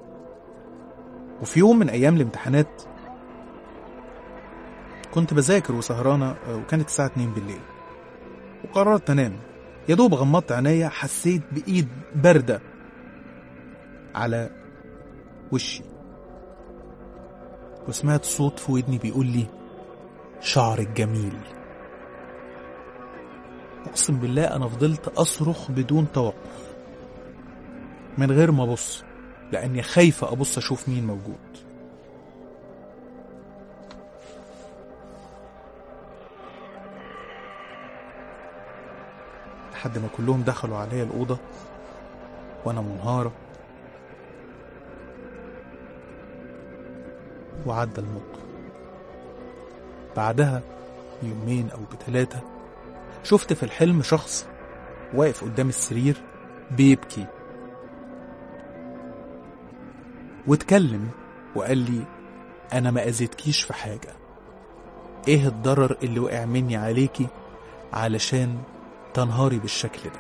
وفي يوم من أيام الامتحانات كنت بذاكر وسهرانة آه، وكانت الساعة 2 بالليل وقررت أنام يا دوب غمضت عينيا حسيت بإيد باردة على وشي وسمعت صوت في ودني بيقول لي شعرك جميل أقسم بالله أنا فضلت أصرخ بدون توقف من غير ما أبص لأني خايفة أبص أشوف مين موجود لحد ما كلهم دخلوا عليا الأوضة وأنا منهارة وعدى الموقف بعدها بيومين أو بثلاثة شفت في الحلم شخص واقف قدام السرير بيبكي واتكلم وقال لي أنا ما أذيتكيش في حاجة إيه الضرر اللي وقع مني عليكي علشان تنهاري بالشكل ده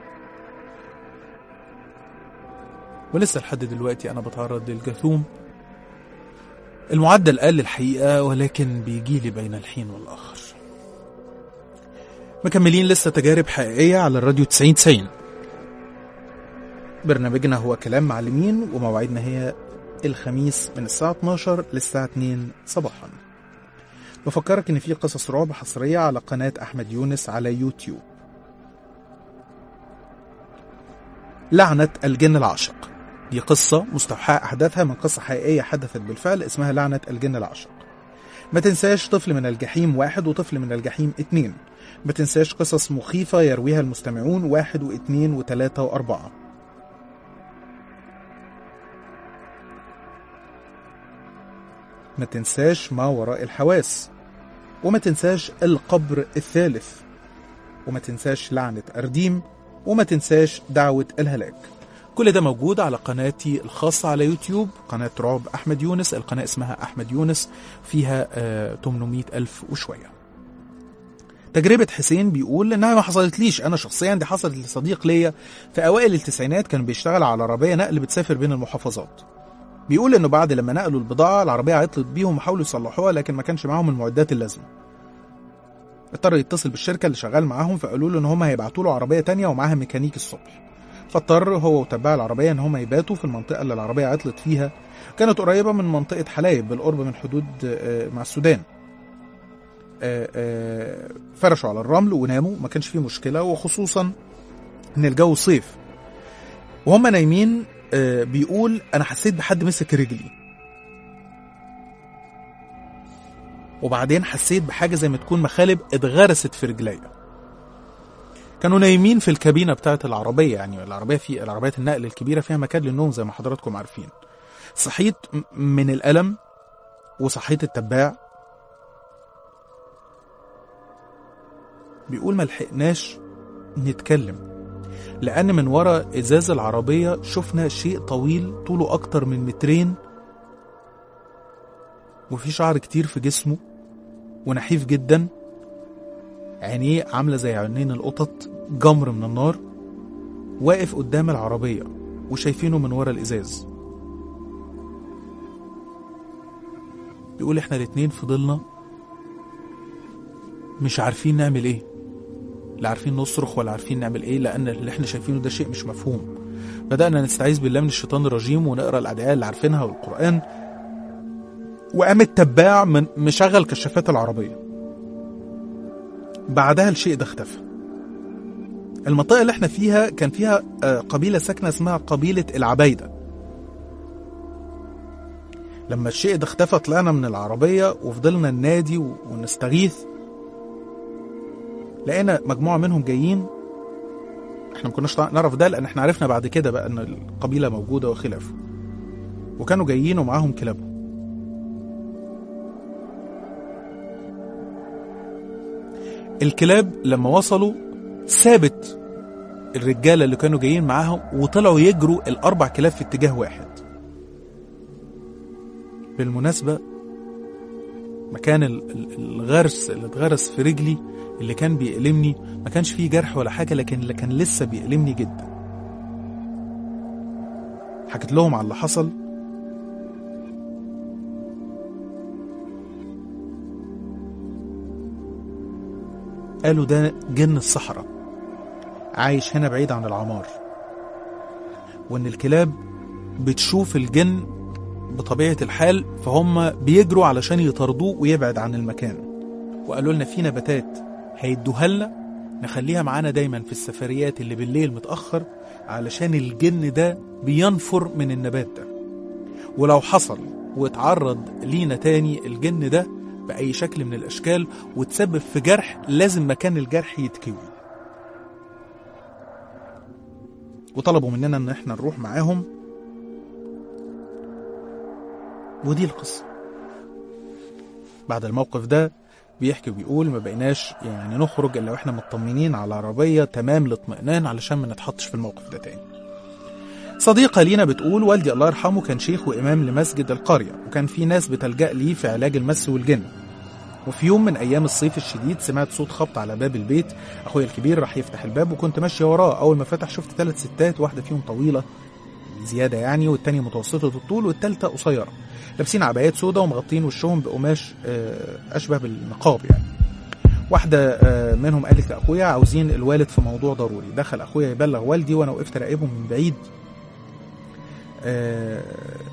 ولسه لحد دلوقتي أنا بتعرض للجاثوم المعدل قل الحقيقة ولكن بيجيلي بين الحين والآخر مكملين لسه تجارب حقيقية على الراديو 90 90 برنامجنا هو كلام معلمين ومواعيدنا هي الخميس من الساعة 12 للساعة 2 صباحا بفكرك ان في قصص رعب حصرية على قناة احمد يونس على يوتيوب لعنة الجن العاشق دي قصة مستوحاة أحداثها من قصة حقيقية حدثت بالفعل اسمها لعنة الجن العاشق ما تنساش طفل من الجحيم واحد وطفل من الجحيم اتنين ما تنساش قصص مخيفة يرويها المستمعون واحد واثنين وثلاثة وأربعة ما تنساش ما وراء الحواس وما تنساش القبر الثالث وما تنساش لعنة أرديم وما تنساش دعوة الهلاك كل ده موجود على قناتي الخاصة على يوتيوب قناة رعب أحمد يونس القناة اسمها أحمد يونس فيها آه 800 ألف وشوية تجربة حسين بيقول انها ما حصلتليش انا شخصيا دي حصلت لصديق ليا في اوائل التسعينات كان بيشتغل على عربية نقل بتسافر بين المحافظات بيقول انه بعد لما نقلوا البضاعة العربية عطلت بيهم وحاولوا يصلحوها لكن ما كانش معاهم المعدات اللازمة اضطر يتصل بالشركة اللي شغال معاهم فقالوا له ان هم هيبعتوا له عربية تانية ومعاها ميكانيك الصبح فاضطر هو وتبع العربية ان هم يباتوا في المنطقة اللي العربية عطلت فيها كانت قريبة من منطقة حلايب بالقرب من حدود آه، مع السودان آه، آه، فرشوا على الرمل وناموا ما كانش فيه مشكلة وخصوصا ان الجو صيف وهم نايمين آه، بيقول انا حسيت بحد مسك رجلي وبعدين حسيت بحاجة زي ما تكون مخالب اتغرست في رجليا كانوا نايمين في الكابينة بتاعة العربية يعني العربية في العربيات النقل الكبيرة فيها مكان للنوم زي ما حضراتكم عارفين صحيت م- من الألم وصحيت التباع بيقول ما لحقناش نتكلم لأن من ورا إزاز العربية شفنا شيء طويل طوله أكتر من مترين وفي شعر كتير في جسمه ونحيف جدا عينيه عاملة زي عينين القطط جمر من النار واقف قدام العربية وشايفينه من ورا الإزاز بيقول احنا الاتنين فضلنا مش عارفين نعمل ايه لا عارفين نصرخ ولا عارفين نعمل ايه لان اللي احنا شايفينه ده شيء مش مفهوم بدأنا نستعيذ بالله من الشيطان الرجيم ونقرا الادعية اللي عارفينها والقرآن وقام التباع من مشغل كشافات العربية بعدها الشيء ده اختفى المنطقة اللي احنا فيها كان فيها آه، قبيلة ساكنة اسمها قبيلة العبايدة لما الشيء ده اختفى طلعنا من العربية وفضلنا ننادي و- ونستغيث لقينا مجموعة منهم جايين احنا ما كناش نعرف ده لان احنا عرفنا بعد كده بقى ان القبيلة موجودة وخلافه وكانوا جايين ومعاهم كلابهم الكلاب لما وصلوا سابت الرجاله اللي كانوا جايين معاهم وطلعوا يجروا الاربع كلاب في اتجاه واحد بالمناسبه مكان ال- ال- الغرس اللي اتغرس في رجلي اللي كان بيألمني ما كانش فيه جرح ولا حاجه لكن اللي كان لسه بيألمني جدا حكيت لهم على اللي حصل قالوا ده جن الصحراء عايش هنا بعيد عن العمار وان الكلاب بتشوف الجن بطبيعة الحال فهم بيجروا علشان يطردوه ويبعد عن المكان وقالوا لنا في نباتات هيدوها لنا نخليها معانا دايما في السفريات اللي بالليل متأخر علشان الجن ده بينفر من النبات ده ولو حصل واتعرض لينا تاني الجن ده بأي شكل من الأشكال وتسبب في جرح لازم مكان الجرح يتكوي وطلبوا مننا ان احنا نروح معاهم ودي القصة بعد الموقف ده بيحكي وبيقول ما بقيناش يعني نخرج الا واحنا مطمنين على العربية تمام الاطمئنان علشان ما نتحطش في الموقف ده تاني صديقة لينا بتقول والدي الله يرحمه كان شيخ وإمام لمسجد القرية وكان في ناس بتلجأ ليه في علاج المس والجن وفي يوم من أيام الصيف الشديد سمعت صوت خبط على باب البيت أخويا الكبير راح يفتح الباب وكنت ماشية وراه أول ما فتح شفت ثلاث ستات واحدة فيهم طويلة زيادة يعني والتانية متوسطة الطول والتالتة قصيرة لابسين عبايات سودا ومغطين وشهم بقماش آه، أشبه بالنقاب يعني واحدة آه، منهم قالت لأخويا عاوزين الوالد في موضوع ضروري دخل أخويا يبلغ والدي وأنا وقفت راقبهم من بعيد آه،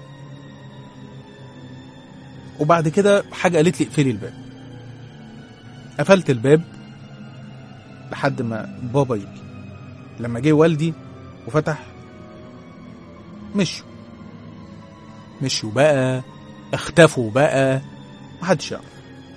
وبعد كده حاجة قالت لي اقفلي الباب قفلت الباب لحد ما بابا يجي لما جه والدي وفتح مشوا مشوا بقى اختفوا بقى محدش يعرف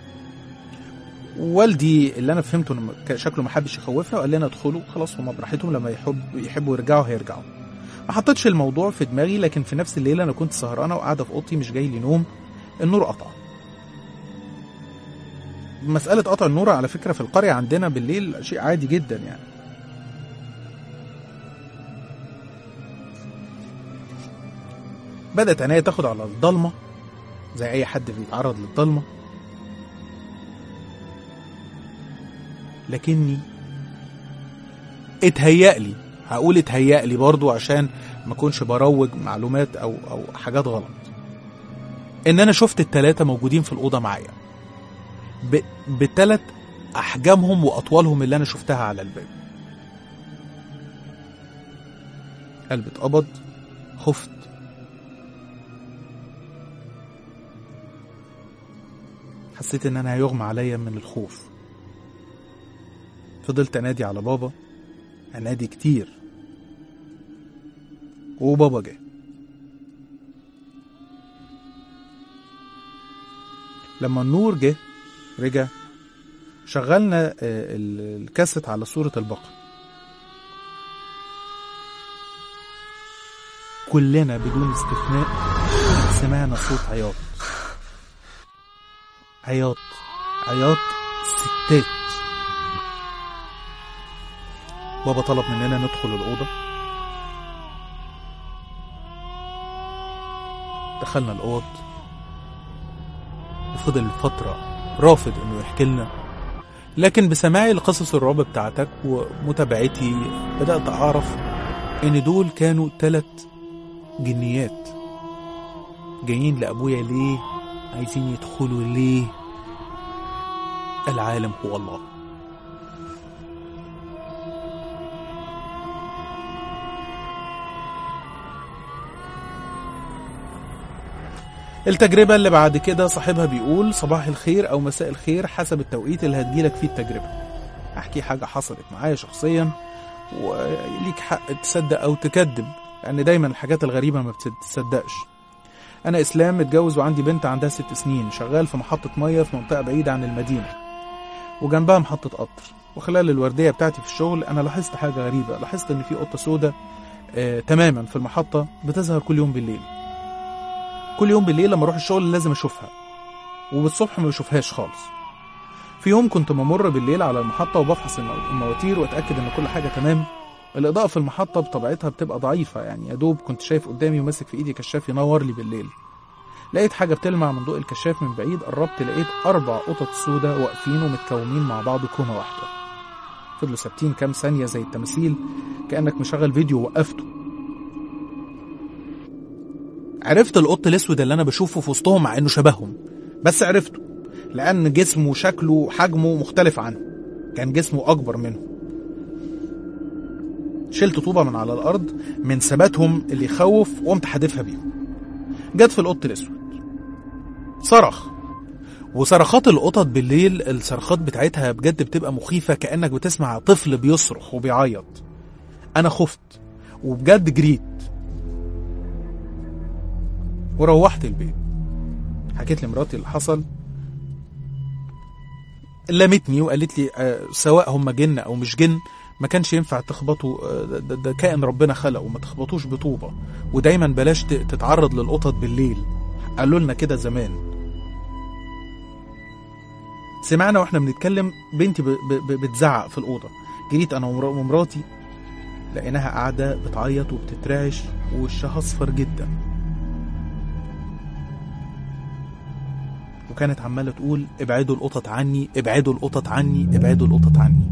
والدي اللي انا فهمته انه كان شكله ما حبش يخوفنا وقال لنا ادخلوا خلاص هما براحتهم لما يحب يحبوا يرجعوا هيرجعوا ما حطيتش الموضوع في دماغي لكن في نفس الليله انا كنت سهرانه وقاعده في اوضتي مش جاي لي نوم النور قطع مسألة قطع النور على فكرة في القرية عندنا بالليل شيء عادي جدا يعني بدأت عينيا تاخد على الضلمة زي أي حد بيتعرض للضلمة لكني اتهيألي هقول اتهيألي برضو عشان ما اكونش بروج معلومات او او حاجات غلط ان انا شفت التلاتة موجودين في الأوضة معايا ب... بتلات احجامهم واطوالهم اللي انا شفتها على الباب قلبي اتقبض خفت حسيت ان انا هيغمى عليا من الخوف فضلت انادي على بابا انادي كتير وبابا جه لما النور جه رجع شغلنا آه، ال- الكاسيت على سورة البقرة كلنا بدون استثناء سمعنا صوت عياط عياط عياط ستات بابا طلب مننا ندخل الأوضة دخلنا الأوض وفضل فترة رافض إنه يحكي لنا لكن بسماعي لقصص الرعب بتاعتك ومتابعتي بدأت أعرف إن دول كانوا تلت جنيات جايين لأبويا ليه عايزين يدخلوا ليه العالم هو الله التجربة اللي بعد كده صاحبها بيقول صباح الخير أو مساء الخير حسب التوقيت اللي هتجيلك فيه التجربة أحكي حاجة حصلت معايا شخصيا وليك حق تصدق أو تكذب لأن دايما الحاجات الغريبة ما بتتصدقش أنا إسلام متجوز وعندي بنت عندها ست سنين شغال في محطة مية في منطقة بعيدة عن المدينة وجنبها محطة قطر وخلال الوردية بتاعتي في الشغل أنا لاحظت حاجة غريبة لاحظت إن في قطة سودة آه تماما في المحطة بتظهر كل يوم بالليل كل يوم بالليل لما اروح الشغل لازم اشوفها وبالصبح ما بشوفهاش خالص في يوم كنت ممر بالليل على المحطة وبفحص المو- المواتير واتأكد ان كل حاجة تمام الإضاءة في المحطة بطبيعتها بتبقى ضعيفة يعني يا دوب كنت شايف قدامي وماسك في إيدي كشاف ينور لي بالليل لقيت حاجة بتلمع من ضوء الكشاف من بعيد قربت لقيت أربع قطط سودة واقفين ومتكومين مع بعض كومة واحدة فضلوا ثابتين كام ثانية زي التماثيل كأنك مشغل فيديو وقفته عرفت القط الاسود اللي انا بشوفه في وسطهم مع انه شبههم بس عرفته لان جسمه وشكله وحجمه مختلف عنه كان جسمه اكبر منه شلت طوبة من على الارض من ثباتهم اللي يخوف وقمت حادفها بيهم جت في القط الاسود صرخ وصرخات القطط بالليل الصرخات بتاعتها بجد بتبقى مخيفة كأنك بتسمع طفل بيصرخ وبيعيط أنا خفت وبجد جريت وروحت البيت حكيت لمراتي اللي حصل لمتني وقالت لي آه، سواء هم جن او مش جن ما كانش ينفع تخبطوا آه، ده, ده, ده كائن ربنا خلقه ما تخبطوش بطوبة ودايما بلاش ت- تتعرض للقطط بالليل قالوا لنا كده زمان سمعنا واحنا بنتكلم بنتي ب- ب- ب- بتزعق في الأوضة جريت أنا ومرا- ومراتي لقيناها قاعدة بتعيط وبتترعش ووشها أصفر جدا وكانت عمالة تقول ابعدوا القطط عني ابعدوا القطط عني ابعدوا القطط عني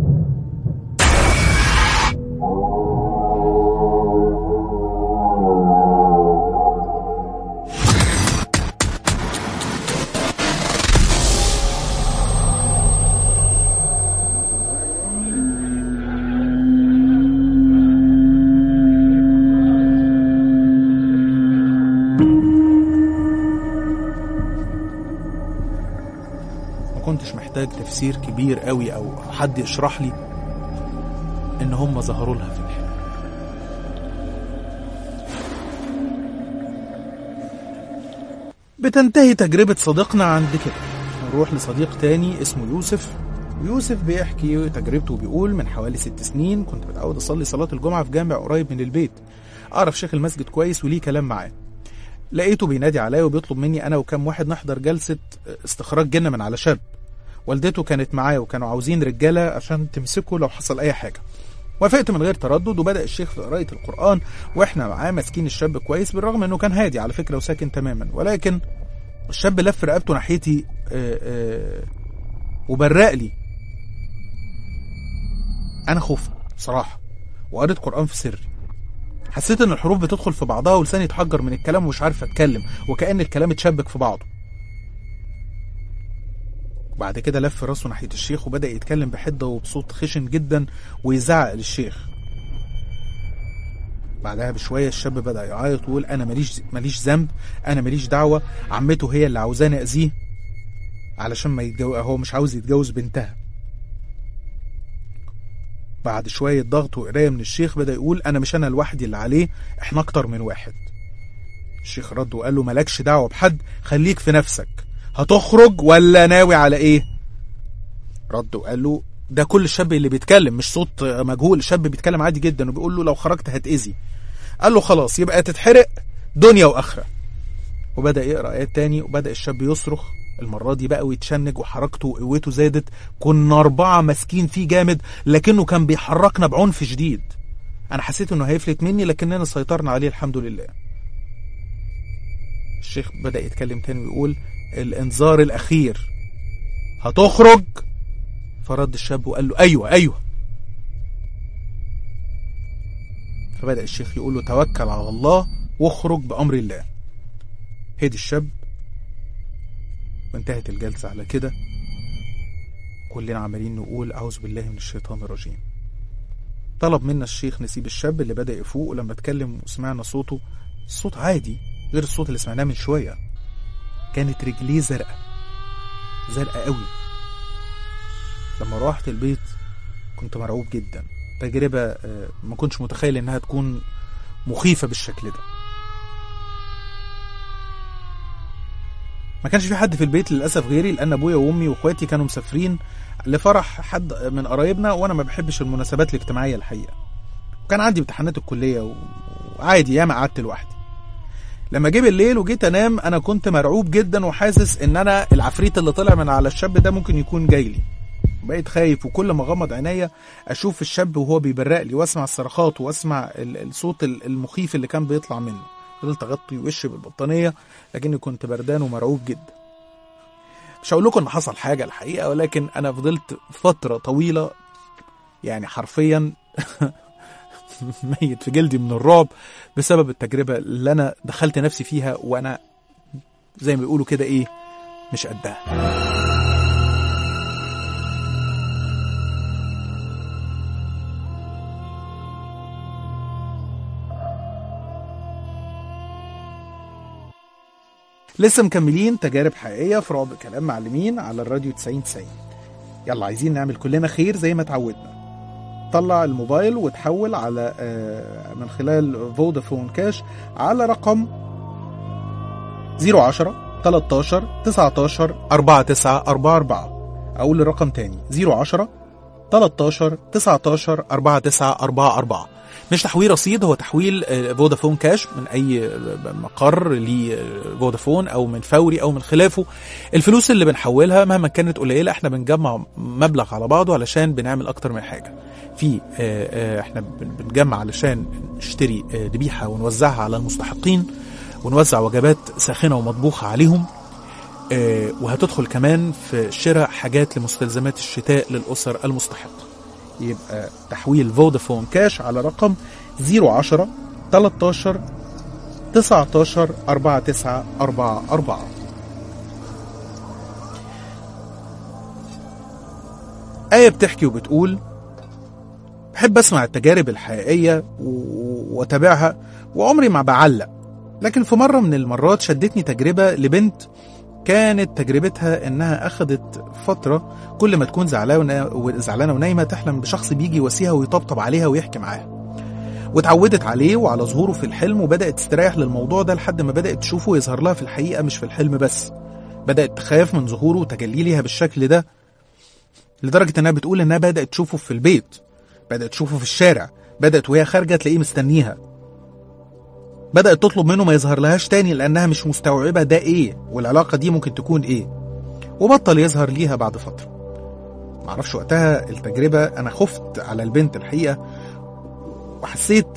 ما كنتش محتاج تفسير كبير قوي او حد يشرح لي ان هم ظهروا لها في الحلم بتنتهي تجربة صديقنا عند كده نروح لصديق تاني اسمه يوسف ويوسف بيحكي تجربته وبيقول من حوالي ست سنين كنت متعود أصلي صلاة الجمعة في جامع قريب من البيت أعرف شيخ المسجد كويس وليه كلام معاه لقيته بينادي عليا وبيطلب مني أنا وكم واحد نحضر جلسة استخراج جن من على شاب والدته كانت معاه وكانوا عاوزين رجالة عشان تمسكه لو حصل أي حاجة وافقت من غير تردد وبدأ الشيخ في قراءة القرآن واحنا معاه ماسكين الشاب كويس بالرغم انه كان هادي على فكرة وساكن تماما ولكن الشاب لف رقبته ناحيتي آه، آه، وبرق لي انا خفت بصراحة وقريت قرآن في سري حسيت ان الحروف بتدخل في بعضها ولساني اتحجر من الكلام ومش عارف اتكلم وكأن الكلام اتشبك في بعضه بعد كده لف راسه ناحية الشيخ وبدأ يتكلم بحدة وبصوت خشن جدا ويزعق للشيخ بعدها بشوية الشاب بدأ يعيط ويقول أنا ماليش ماليش ذنب أنا ماليش دعوة عمته هي اللي عاوزاني أذيه علشان ما يتجوز هو مش عاوز يتجوز بنتها بعد شوية ضغط وقراية من الشيخ بدأ يقول أنا مش أنا لوحدي اللي عليه إحنا أكتر من واحد الشيخ رد وقال له مالكش دعوة بحد خليك في نفسك هتخرج ولا ناوي على ايه رد وقال له ده كل الشاب اللي بيتكلم مش صوت مجهول الشاب بيتكلم عادي جدا وبيقول له لو خرجت هتأذي قال له خلاص يبقى تتحرق دنيا واخره وبدا يقرا ايات تاني وبدا الشاب يصرخ المره دي بقى ويتشنج وحركته وقوته زادت كنا اربعه ماسكين فيه جامد لكنه كان بيحركنا بعنف شديد انا حسيت انه هيفلت مني لكننا سيطرنا عليه الحمد لله الشيخ بدا يتكلم تاني ويقول الانذار الاخير هتخرج فرد الشاب وقال له ايوه ايوه فبدا الشيخ يقول له توكل على الله واخرج بامر الله هدي الشاب وانتهت الجلسة على كده كلنا عمالين نقول أعوذ بالله من الشيطان الرجيم طلب منا الشيخ نسيب الشاب اللي بدأ يفوق ولما اتكلم وسمعنا صوته الصوت عادي غير الصوت اللي سمعناه من شوية كانت رجليه زرقاء زرقاء قوي لما روحت البيت كنت مرعوب جدا تجربة آه، ما كنتش متخيل انها تكون مخيفة بالشكل ده ما كانش في حد في البيت للاسف غيري لان ابويا وامي واخواتي كانوا مسافرين لفرح حد من قرايبنا وانا ما بحبش المناسبات الاجتماعيه الحقيقه وكان عندي امتحانات الكليه و- وعادي ياما قعدت لوحدي لما جه بالليل وجيت انام انا كنت مرعوب جدا وحاسس ان انا العفريت اللي طلع من على الشاب ده ممكن يكون جاي لي بقيت خايف وكل ما اغمض عينيا اشوف الشاب وهو بيبرق لي واسمع الصرخات واسمع ال- الصوت ال- المخيف اللي كان بيطلع منه فضلت اغطي وشي بالبطانيه لكني كنت بردان ومرعوب جدا مش هقول لكم ان حصل حاجه الحقيقه ولكن انا فضلت فتره طويله يعني حرفيا ميت في جلدي من الرعب بسبب التجربه اللي انا دخلت نفسي فيها وانا زي ما بيقولوا كده ايه مش قدها لسه مكملين تجارب حقيقية في رعب كلام معلمين على الراديو 90 90 يلا عايزين نعمل كلنا خير زي ما اتعودنا طلع الموبايل وتحول على آه، من خلال فودافون كاش على رقم 010 13 19 4944 اقول الرقم تاني 010 13 19 4944 مش تحويل رصيد هو تحويل آه، فودافون كاش من اي آه، مقر لفودافون او من فوري او من خلافه الفلوس اللي بنحولها مهما كانت قليله احنا بنجمع مبلغ على بعضه علشان بنعمل اكتر من حاجه في آه، آه، احنا بن- بنجمع علشان نشتري آه، ذبيحه ونوزعها على المستحقين ونوزع وجبات ساخنه ومطبوخه عليهم آه، وهتدخل كمان في شراء حاجات لمستلزمات الشتاء للأسر المستحقة يبقى تحويل فودافون كاش على رقم 010 13 19 4944 آية بتحكي وبتقول بحب أسمع التجارب الحقيقية و- وأتابعها وعمري ما بعلق لكن في مرة من المرات شدتني تجربة لبنت كانت تجربتها انها اخذت فتره كل ما تكون زعلانه وزعلانه ونايمه تحلم بشخص بيجي يواسيها ويطبطب عليها ويحكي معاها واتعودت عليه وعلى ظهوره في الحلم وبدات تستريح للموضوع ده لحد ما بدات تشوفه يظهر لها في الحقيقه مش في الحلم بس بدات تخاف من ظهوره وتجلي ليها بالشكل ده لدرجه انها بتقول انها بدات تشوفه في البيت بدات تشوفه في الشارع بدات وهي خارجه تلاقيه مستنيها بدأت تطلب منه ما يظهر لهاش تاني لأنها مش مستوعبة ده إيه والعلاقة دي ممكن تكون إيه وبطل يظهر ليها بعد فترة معرفش وقتها التجربة أنا خفت على البنت الحقيقة وحسيت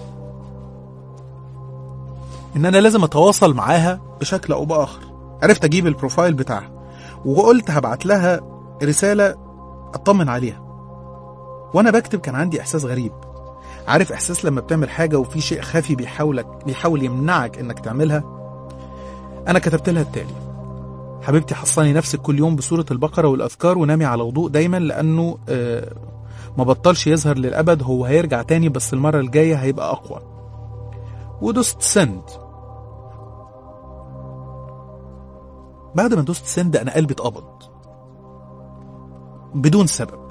إن أنا لازم أتواصل معاها بشكل أو بآخر عرفت أجيب البروفايل بتاعها وقلت هبعت لها رسالة أطمن عليها وأنا بكتب كان عندي إحساس غريب عارف احساس لما بتعمل حاجه وفي شيء خفي بيحاولك بيحاول يمنعك انك تعملها انا كتبت لها التالي حبيبتي حصني نفسك كل يوم بسوره البقره والاذكار ونامي على وضوء دايما لانه آه ما بطلش يظهر للابد هو هيرجع تاني بس المره الجايه هيبقى اقوى ودوست سند بعد ما دوست سند انا قلبي اتقبض بدون سبب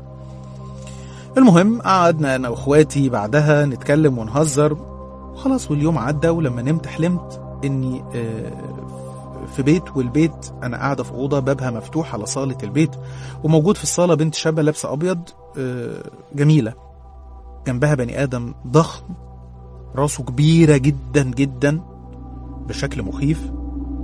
المهم قعدنا انا واخواتي بعدها نتكلم ونهزر وخلاص واليوم عدى ولما نمت حلمت اني آه، في بيت والبيت انا قاعده في اوضه بابها مفتوح على صاله البيت وموجود في الصاله بنت شابه لابسه ابيض آه، جميله جنبها بني ادم ضخم راسه كبيره جدا جدا بشكل مخيف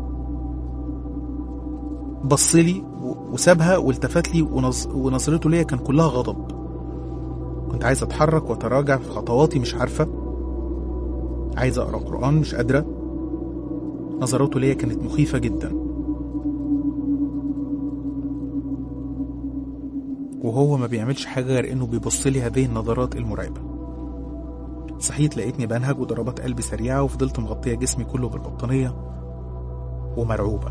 بصلي و- وسابها والتفت لي ونظ... ونظرته ليا كان كلها غضب كنت عايز اتحرك واتراجع في خطواتي مش عارفه عايز اقرا قران مش قادره نظراته ليا كانت مخيفه جدا وهو ما بيعملش حاجه غير انه بيبص لي هذه النظرات المرعبه صحيت لقيتني بنهج وضربات قلبي سريعه وفضلت مغطيه جسمي كله بالبطانيه ومرعوبه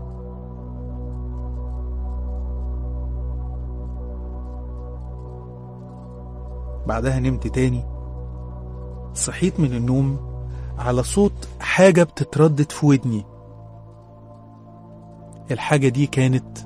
بعدها نمت تاني صحيت من النوم على صوت حاجة بتتردد في ودني الحاجة دي كانت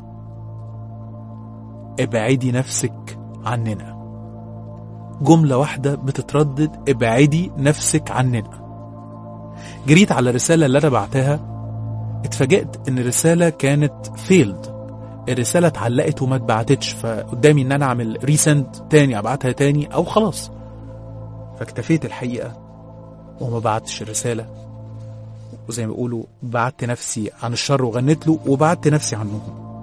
ابعدي نفسك عننا جملة واحدة بتتردد ابعدي نفسك عننا جريت على الرسالة اللي أنا بعتها اتفاجئت إن الرسالة كانت فيلد الرسالة اتعلقت وما اتبعتتش فقدامي إن أنا أعمل ريسند تاني أبعتها تاني أو خلاص فاكتفيت الحقيقة وما بعتش الرسالة وزي ما بيقولوا بعدت نفسي عن الشر وغنيت له وبعدت نفسي عنهم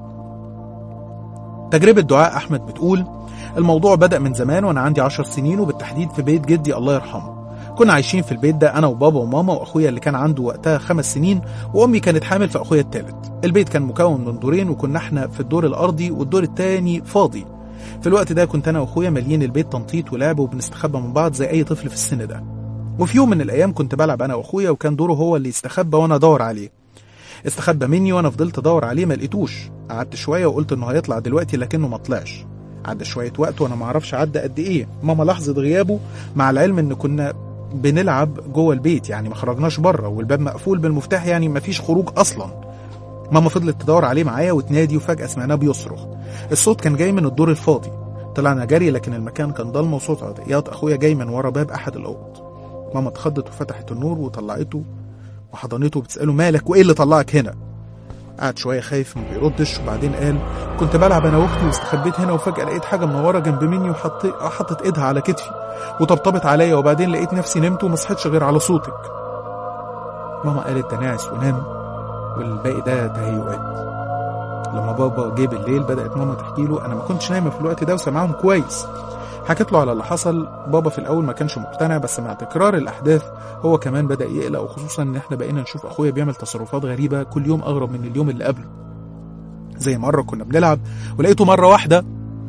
تجربة دعاء أحمد بتقول الموضوع بدأ من زمان وأنا عندي عشر سنين وبالتحديد في بيت جدي الله يرحمه كنا عايشين في البيت ده أنا وبابا وماما وأخويا اللي كان عنده وقتها خمس سنين وأمي كانت حامل في أخويا التالت البيت كان مكون من دورين وكنا احنا في الدور الأرضي والدور التاني فاضي في الوقت ده كنت أنا وأخويا مالين البيت تنطيط ولعب وبنستخبى من بعض زي أي طفل في السن ده وفي يوم من الأيام كنت بلعب أنا وأخويا وكان دوره هو اللي يستخبى وأنا أدور عليه استخبى مني وانا فضلت ادور عليه ما لقيتوش قعدت شويه وقلت انه هيطلع دلوقتي لكنه ما طلعش عدى شويه وقت وانا ما اعرفش عدى قد ايه ماما لاحظت غيابه مع العلم ان كنا بنلعب جوه البيت يعني ما خرجناش بره والباب مقفول بالمفتاح يعني ما فيش خروج اصلا ماما فضلت تدور عليه معايا وتنادي وفجاه سمعناه بيصرخ الصوت كان جاي من الدور الفاضي طلعنا جري لكن المكان كان ضلمه وصوت عطيات اخويا جاي من ورا باب احد الاوض ماما اتخضت وفتحت النور وطلعته وحضنته بتسأله مالك وإيه اللي طلعك هنا قعد شوية خايف ما بيردش وبعدين قال كنت بلعب أنا وأختي واستخبيت هنا وفجأة لقيت حاجة منورة جنب مني وحط حطت إيدها على كتفي وطبطبت عليا وبعدين لقيت نفسي نمت وما صحيتش غير على صوتك ماما قالت ده ناعس ونام والباقي ده تهيؤات لما بابا جه بالليل بدأت ماما تحكي له أنا ما كنتش نايمة في الوقت ده وسامعاهم كويس حكت له على اللي حصل بابا في الأول ما كانش مقتنع بس مع تكرار الأحداث هو كمان بدأ يقلق وخصوصا إن إحنا بقينا نشوف أخويا بيعمل تصرفات غريبة كل يوم أغرب من اليوم اللي قبله زي مرة كنا بنلعب ولقيته مرة واحدة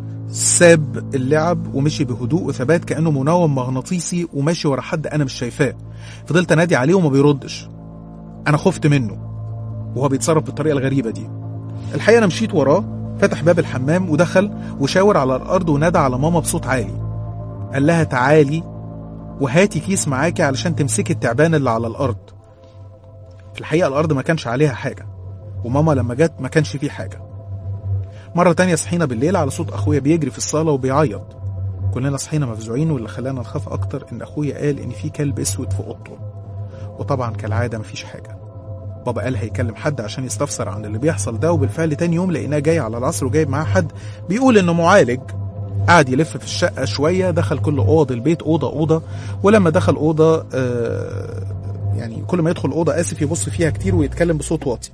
ساب اللعب ومشي بهدوء وثبات كأنه منوم مغناطيسي وماشي ورا حد أنا مش شايفاه فضلت أنادي عليه وما بيردش أنا خفت منه وهو بيتصرف بالطريقة الغريبة دي الحقيقة أنا مشيت وراه فتح باب الحمام ودخل وشاور على الأرض ونادى على ماما بصوت عالي قال لها تعالي وهاتي كيس معاكي علشان تمسكي التعبان اللي على الأرض في الحقيقة الأرض ما كانش عليها حاجة وماما لما جت ما كانش فيه حاجة مرة تانية صحينا بالليل على صوت أخويا بيجري في الصالة وبيعيط كلنا صحينا مفزوعين واللي خلانا نخاف أكتر إن أخويا قال إن في كلب أسود في أوضته وطبعا كالعادة مفيش حاجة بابا قال هيكلم حد عشان يستفسر عن اللي بيحصل ده وبالفعل تاني يوم لقيناه جاي على العصر وجايب معاه حد بيقول انه معالج قعد يلف في الشقة شوية دخل كل أوض البيت أوضة أوضة ولما دخل أوضة آه يعني كل ما يدخل أوضة آسف يبص فيها كتير ويتكلم بصوت واطي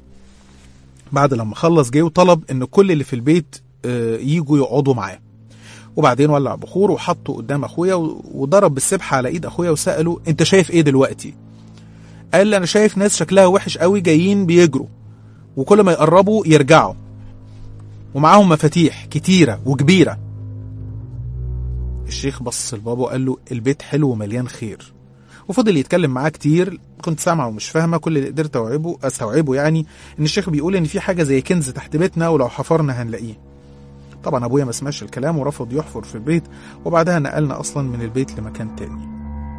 بعد لما خلص جه وطلب ان كل اللي في البيت آه يجوا يقعدوا معاه وبعدين ولع بخور وحطه قدام اخويا وضرب بالسبحه على ايد اخويا وساله انت شايف ايه دلوقتي قال لي انا شايف ناس شكلها وحش قوي جايين بيجروا وكل ما يقربوا يرجعوا ومعاهم مفاتيح كتيره وكبيره الشيخ بص لبابا وقال له البيت حلو ومليان خير وفضل يتكلم معاه كتير كنت سامعه ومش فاهمه كل اللي قدرت استوعبه استوعبه يعني ان الشيخ بيقول ان في حاجه زي كنز تحت بيتنا ولو حفرنا هنلاقيه طبعا ابويا ما سمعش الكلام ورفض يحفر في البيت وبعدها نقلنا اصلا من البيت لمكان تاني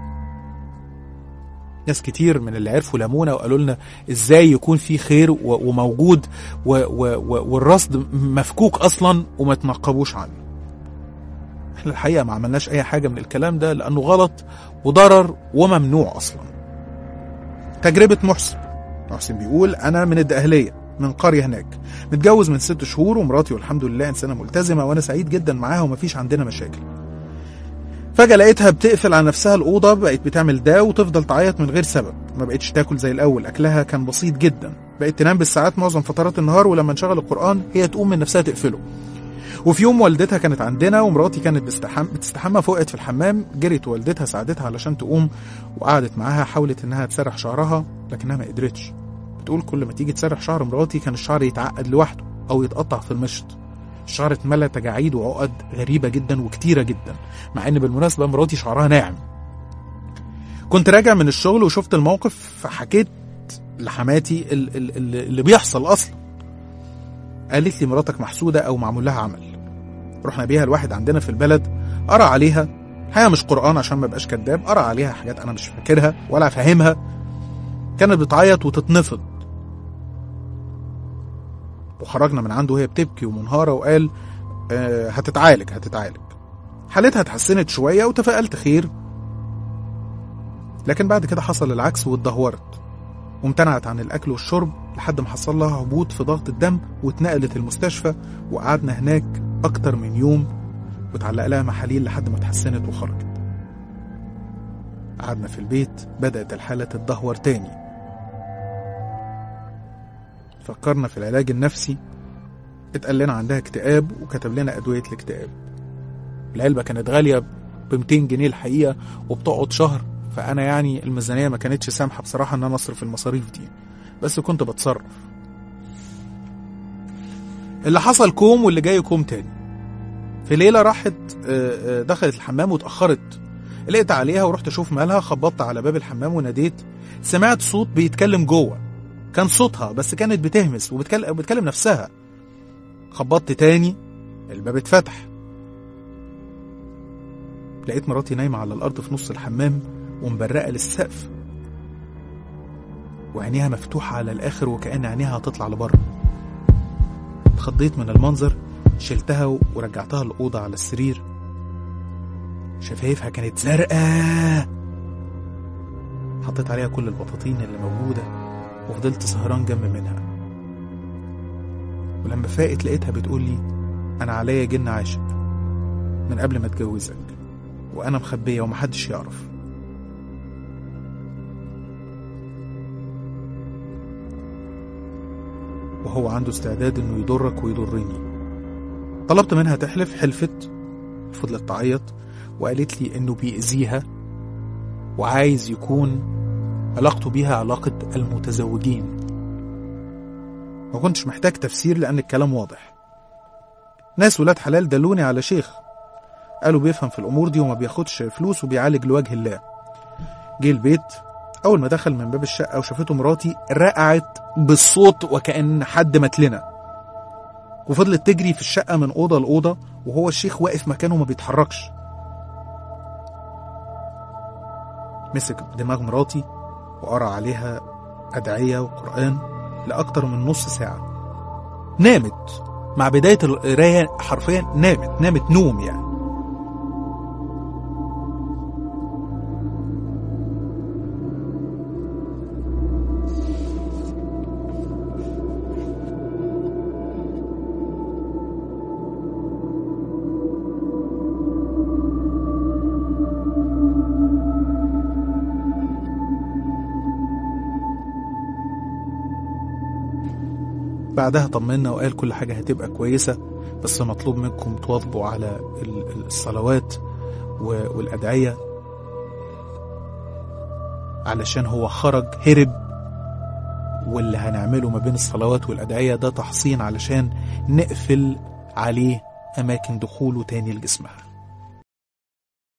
ناس كتير من اللي عرفوا لمونا وقالوا لنا ازاي يكون في خير وموجود و و و والرصد مفكوك اصلا وما تنقبوش عنه احنا الحقيقه ما عملناش اي حاجه من الكلام ده لانه غلط وضرر وممنوع اصلا تجربه محسن محسن بيقول انا من الدقهليه من قريه هناك متجوز من ست شهور ومراتي والحمد لله انسانه ملتزمه وانا سعيد جدا معاها ومفيش عندنا مشاكل فجأة لقيتها بتقفل على نفسها الأوضة بقت بتعمل ده وتفضل تعيط من غير سبب ما بقتش تاكل زي الأول أكلها كان بسيط جدا بقت تنام بالساعات معظم فترات النهار ولما نشغل القرآن هي تقوم من نفسها تقفله وفي يوم والدتها كانت عندنا ومراتي كانت بتستحم بتستحمى فوقت في الحمام جرت والدتها ساعدتها علشان تقوم وقعدت معاها حاولت انها تسرح شعرها لكنها ما قدرتش بتقول كل ما تيجي تسرح شعر مراتي كان الشعر يتعقد لوحده او يتقطع في المشط الشعر اتملى تجاعيد وعقد غريبة جدا وكتيرة جدا مع ان بالمناسبة مراتي شعرها ناعم كنت راجع من الشغل وشفت الموقف فحكيت لحماتي ال- ال- ال- اللي بيحصل اصلا قالت لي مراتك محسودة او معمول لها عمل رحنا بيها الواحد عندنا في البلد قرا عليها الحقيقة مش قرآن عشان ما بقاش كداب قرا عليها حاجات انا مش فاكرها ولا فاهمها كانت بتعيط وتتنفض وخرجنا من عنده وهي بتبكي ومنهارة وقال آه هتتعالج هتتعالج حالتها اتحسنت شوية وتفائلت خير لكن بعد كده حصل العكس واتدهورت وامتنعت عن الأكل والشرب لحد ما حصل لها هبوط في ضغط الدم واتنقلت المستشفى وقعدنا هناك أكتر من يوم واتعلق لها محاليل لحد ما اتحسنت وخرجت قعدنا في البيت بدأت الحالة تتدهور تاني فكرنا في العلاج النفسي اتقال لنا عندها اكتئاب وكتب لنا أدوية الاكتئاب العلبة كانت غالية ب 200 جنيه الحقيقة وبتقعد شهر فأنا يعني الميزانية ما كانتش سامحة بصراحة إن أنا أصرف المصاريف دي بس كنت بتصرف اللي حصل كوم واللي جاي كوم تاني في ليلة راحت آه، آه، دخلت الحمام واتأخرت قلقت عليها ورحت أشوف مالها خبطت على باب الحمام وناديت سمعت صوت بيتكلم جوه كان صوتها بس كانت بتهمس وبتكلم بتكلم نفسها خبطت تاني الباب اتفتح لقيت مراتي نايمة على الأرض في نص الحمام ومبرقة للسقف وعينيها مفتوحة على الآخر وكأن عينيها هتطلع لبره اتخضيت من المنظر شلتها ورجعتها الأوضة على السرير شفايفها كانت زرقاء حطيت عليها كل البطاطين اللي موجودة وفضلت سهران جنب منها ولما فاقت لقيتها بتقول لي أنا عليا جن عاشق من قبل ما اتجوزك وأنا مخبية ومحدش يعرف وهو عنده استعداد إنه يضرك ويضرني طلبت منها تحلف حلفت فضلت تعيط وقالت لي إنه بيأذيها وعايز يكون علاقته بيها علاقة المتزوجين ما كنتش محتاج تفسير لأن الكلام واضح ناس ولاد حلال دلوني على شيخ قالوا بيفهم في الأمور دي وما بياخدش فلوس وبيعالج لوجه الله جه البيت أول ما دخل من باب الشقة وشافته مراتي رقعت بالصوت وكأن حد مات لنا وفضلت تجري في الشقة من أوضة لأوضة وهو الشيخ واقف مكانه ما بيتحركش مسك دماغ مراتي وقرأ عليها أدعية وقرآن لأكتر من نص ساعة نامت مع بداية القراية حرفيا نامت نامت نوم يعني بعدها طمنا وقال كل حاجة هتبقى كويسة بس مطلوب منكم تواظبوا على ال- ال- الصلوات و- والأدعية علشان هو خرج هرب واللي هنعمله ما بين الصلوات والأدعية ده تحصين علشان نقفل عليه أماكن دخوله تاني لجسمها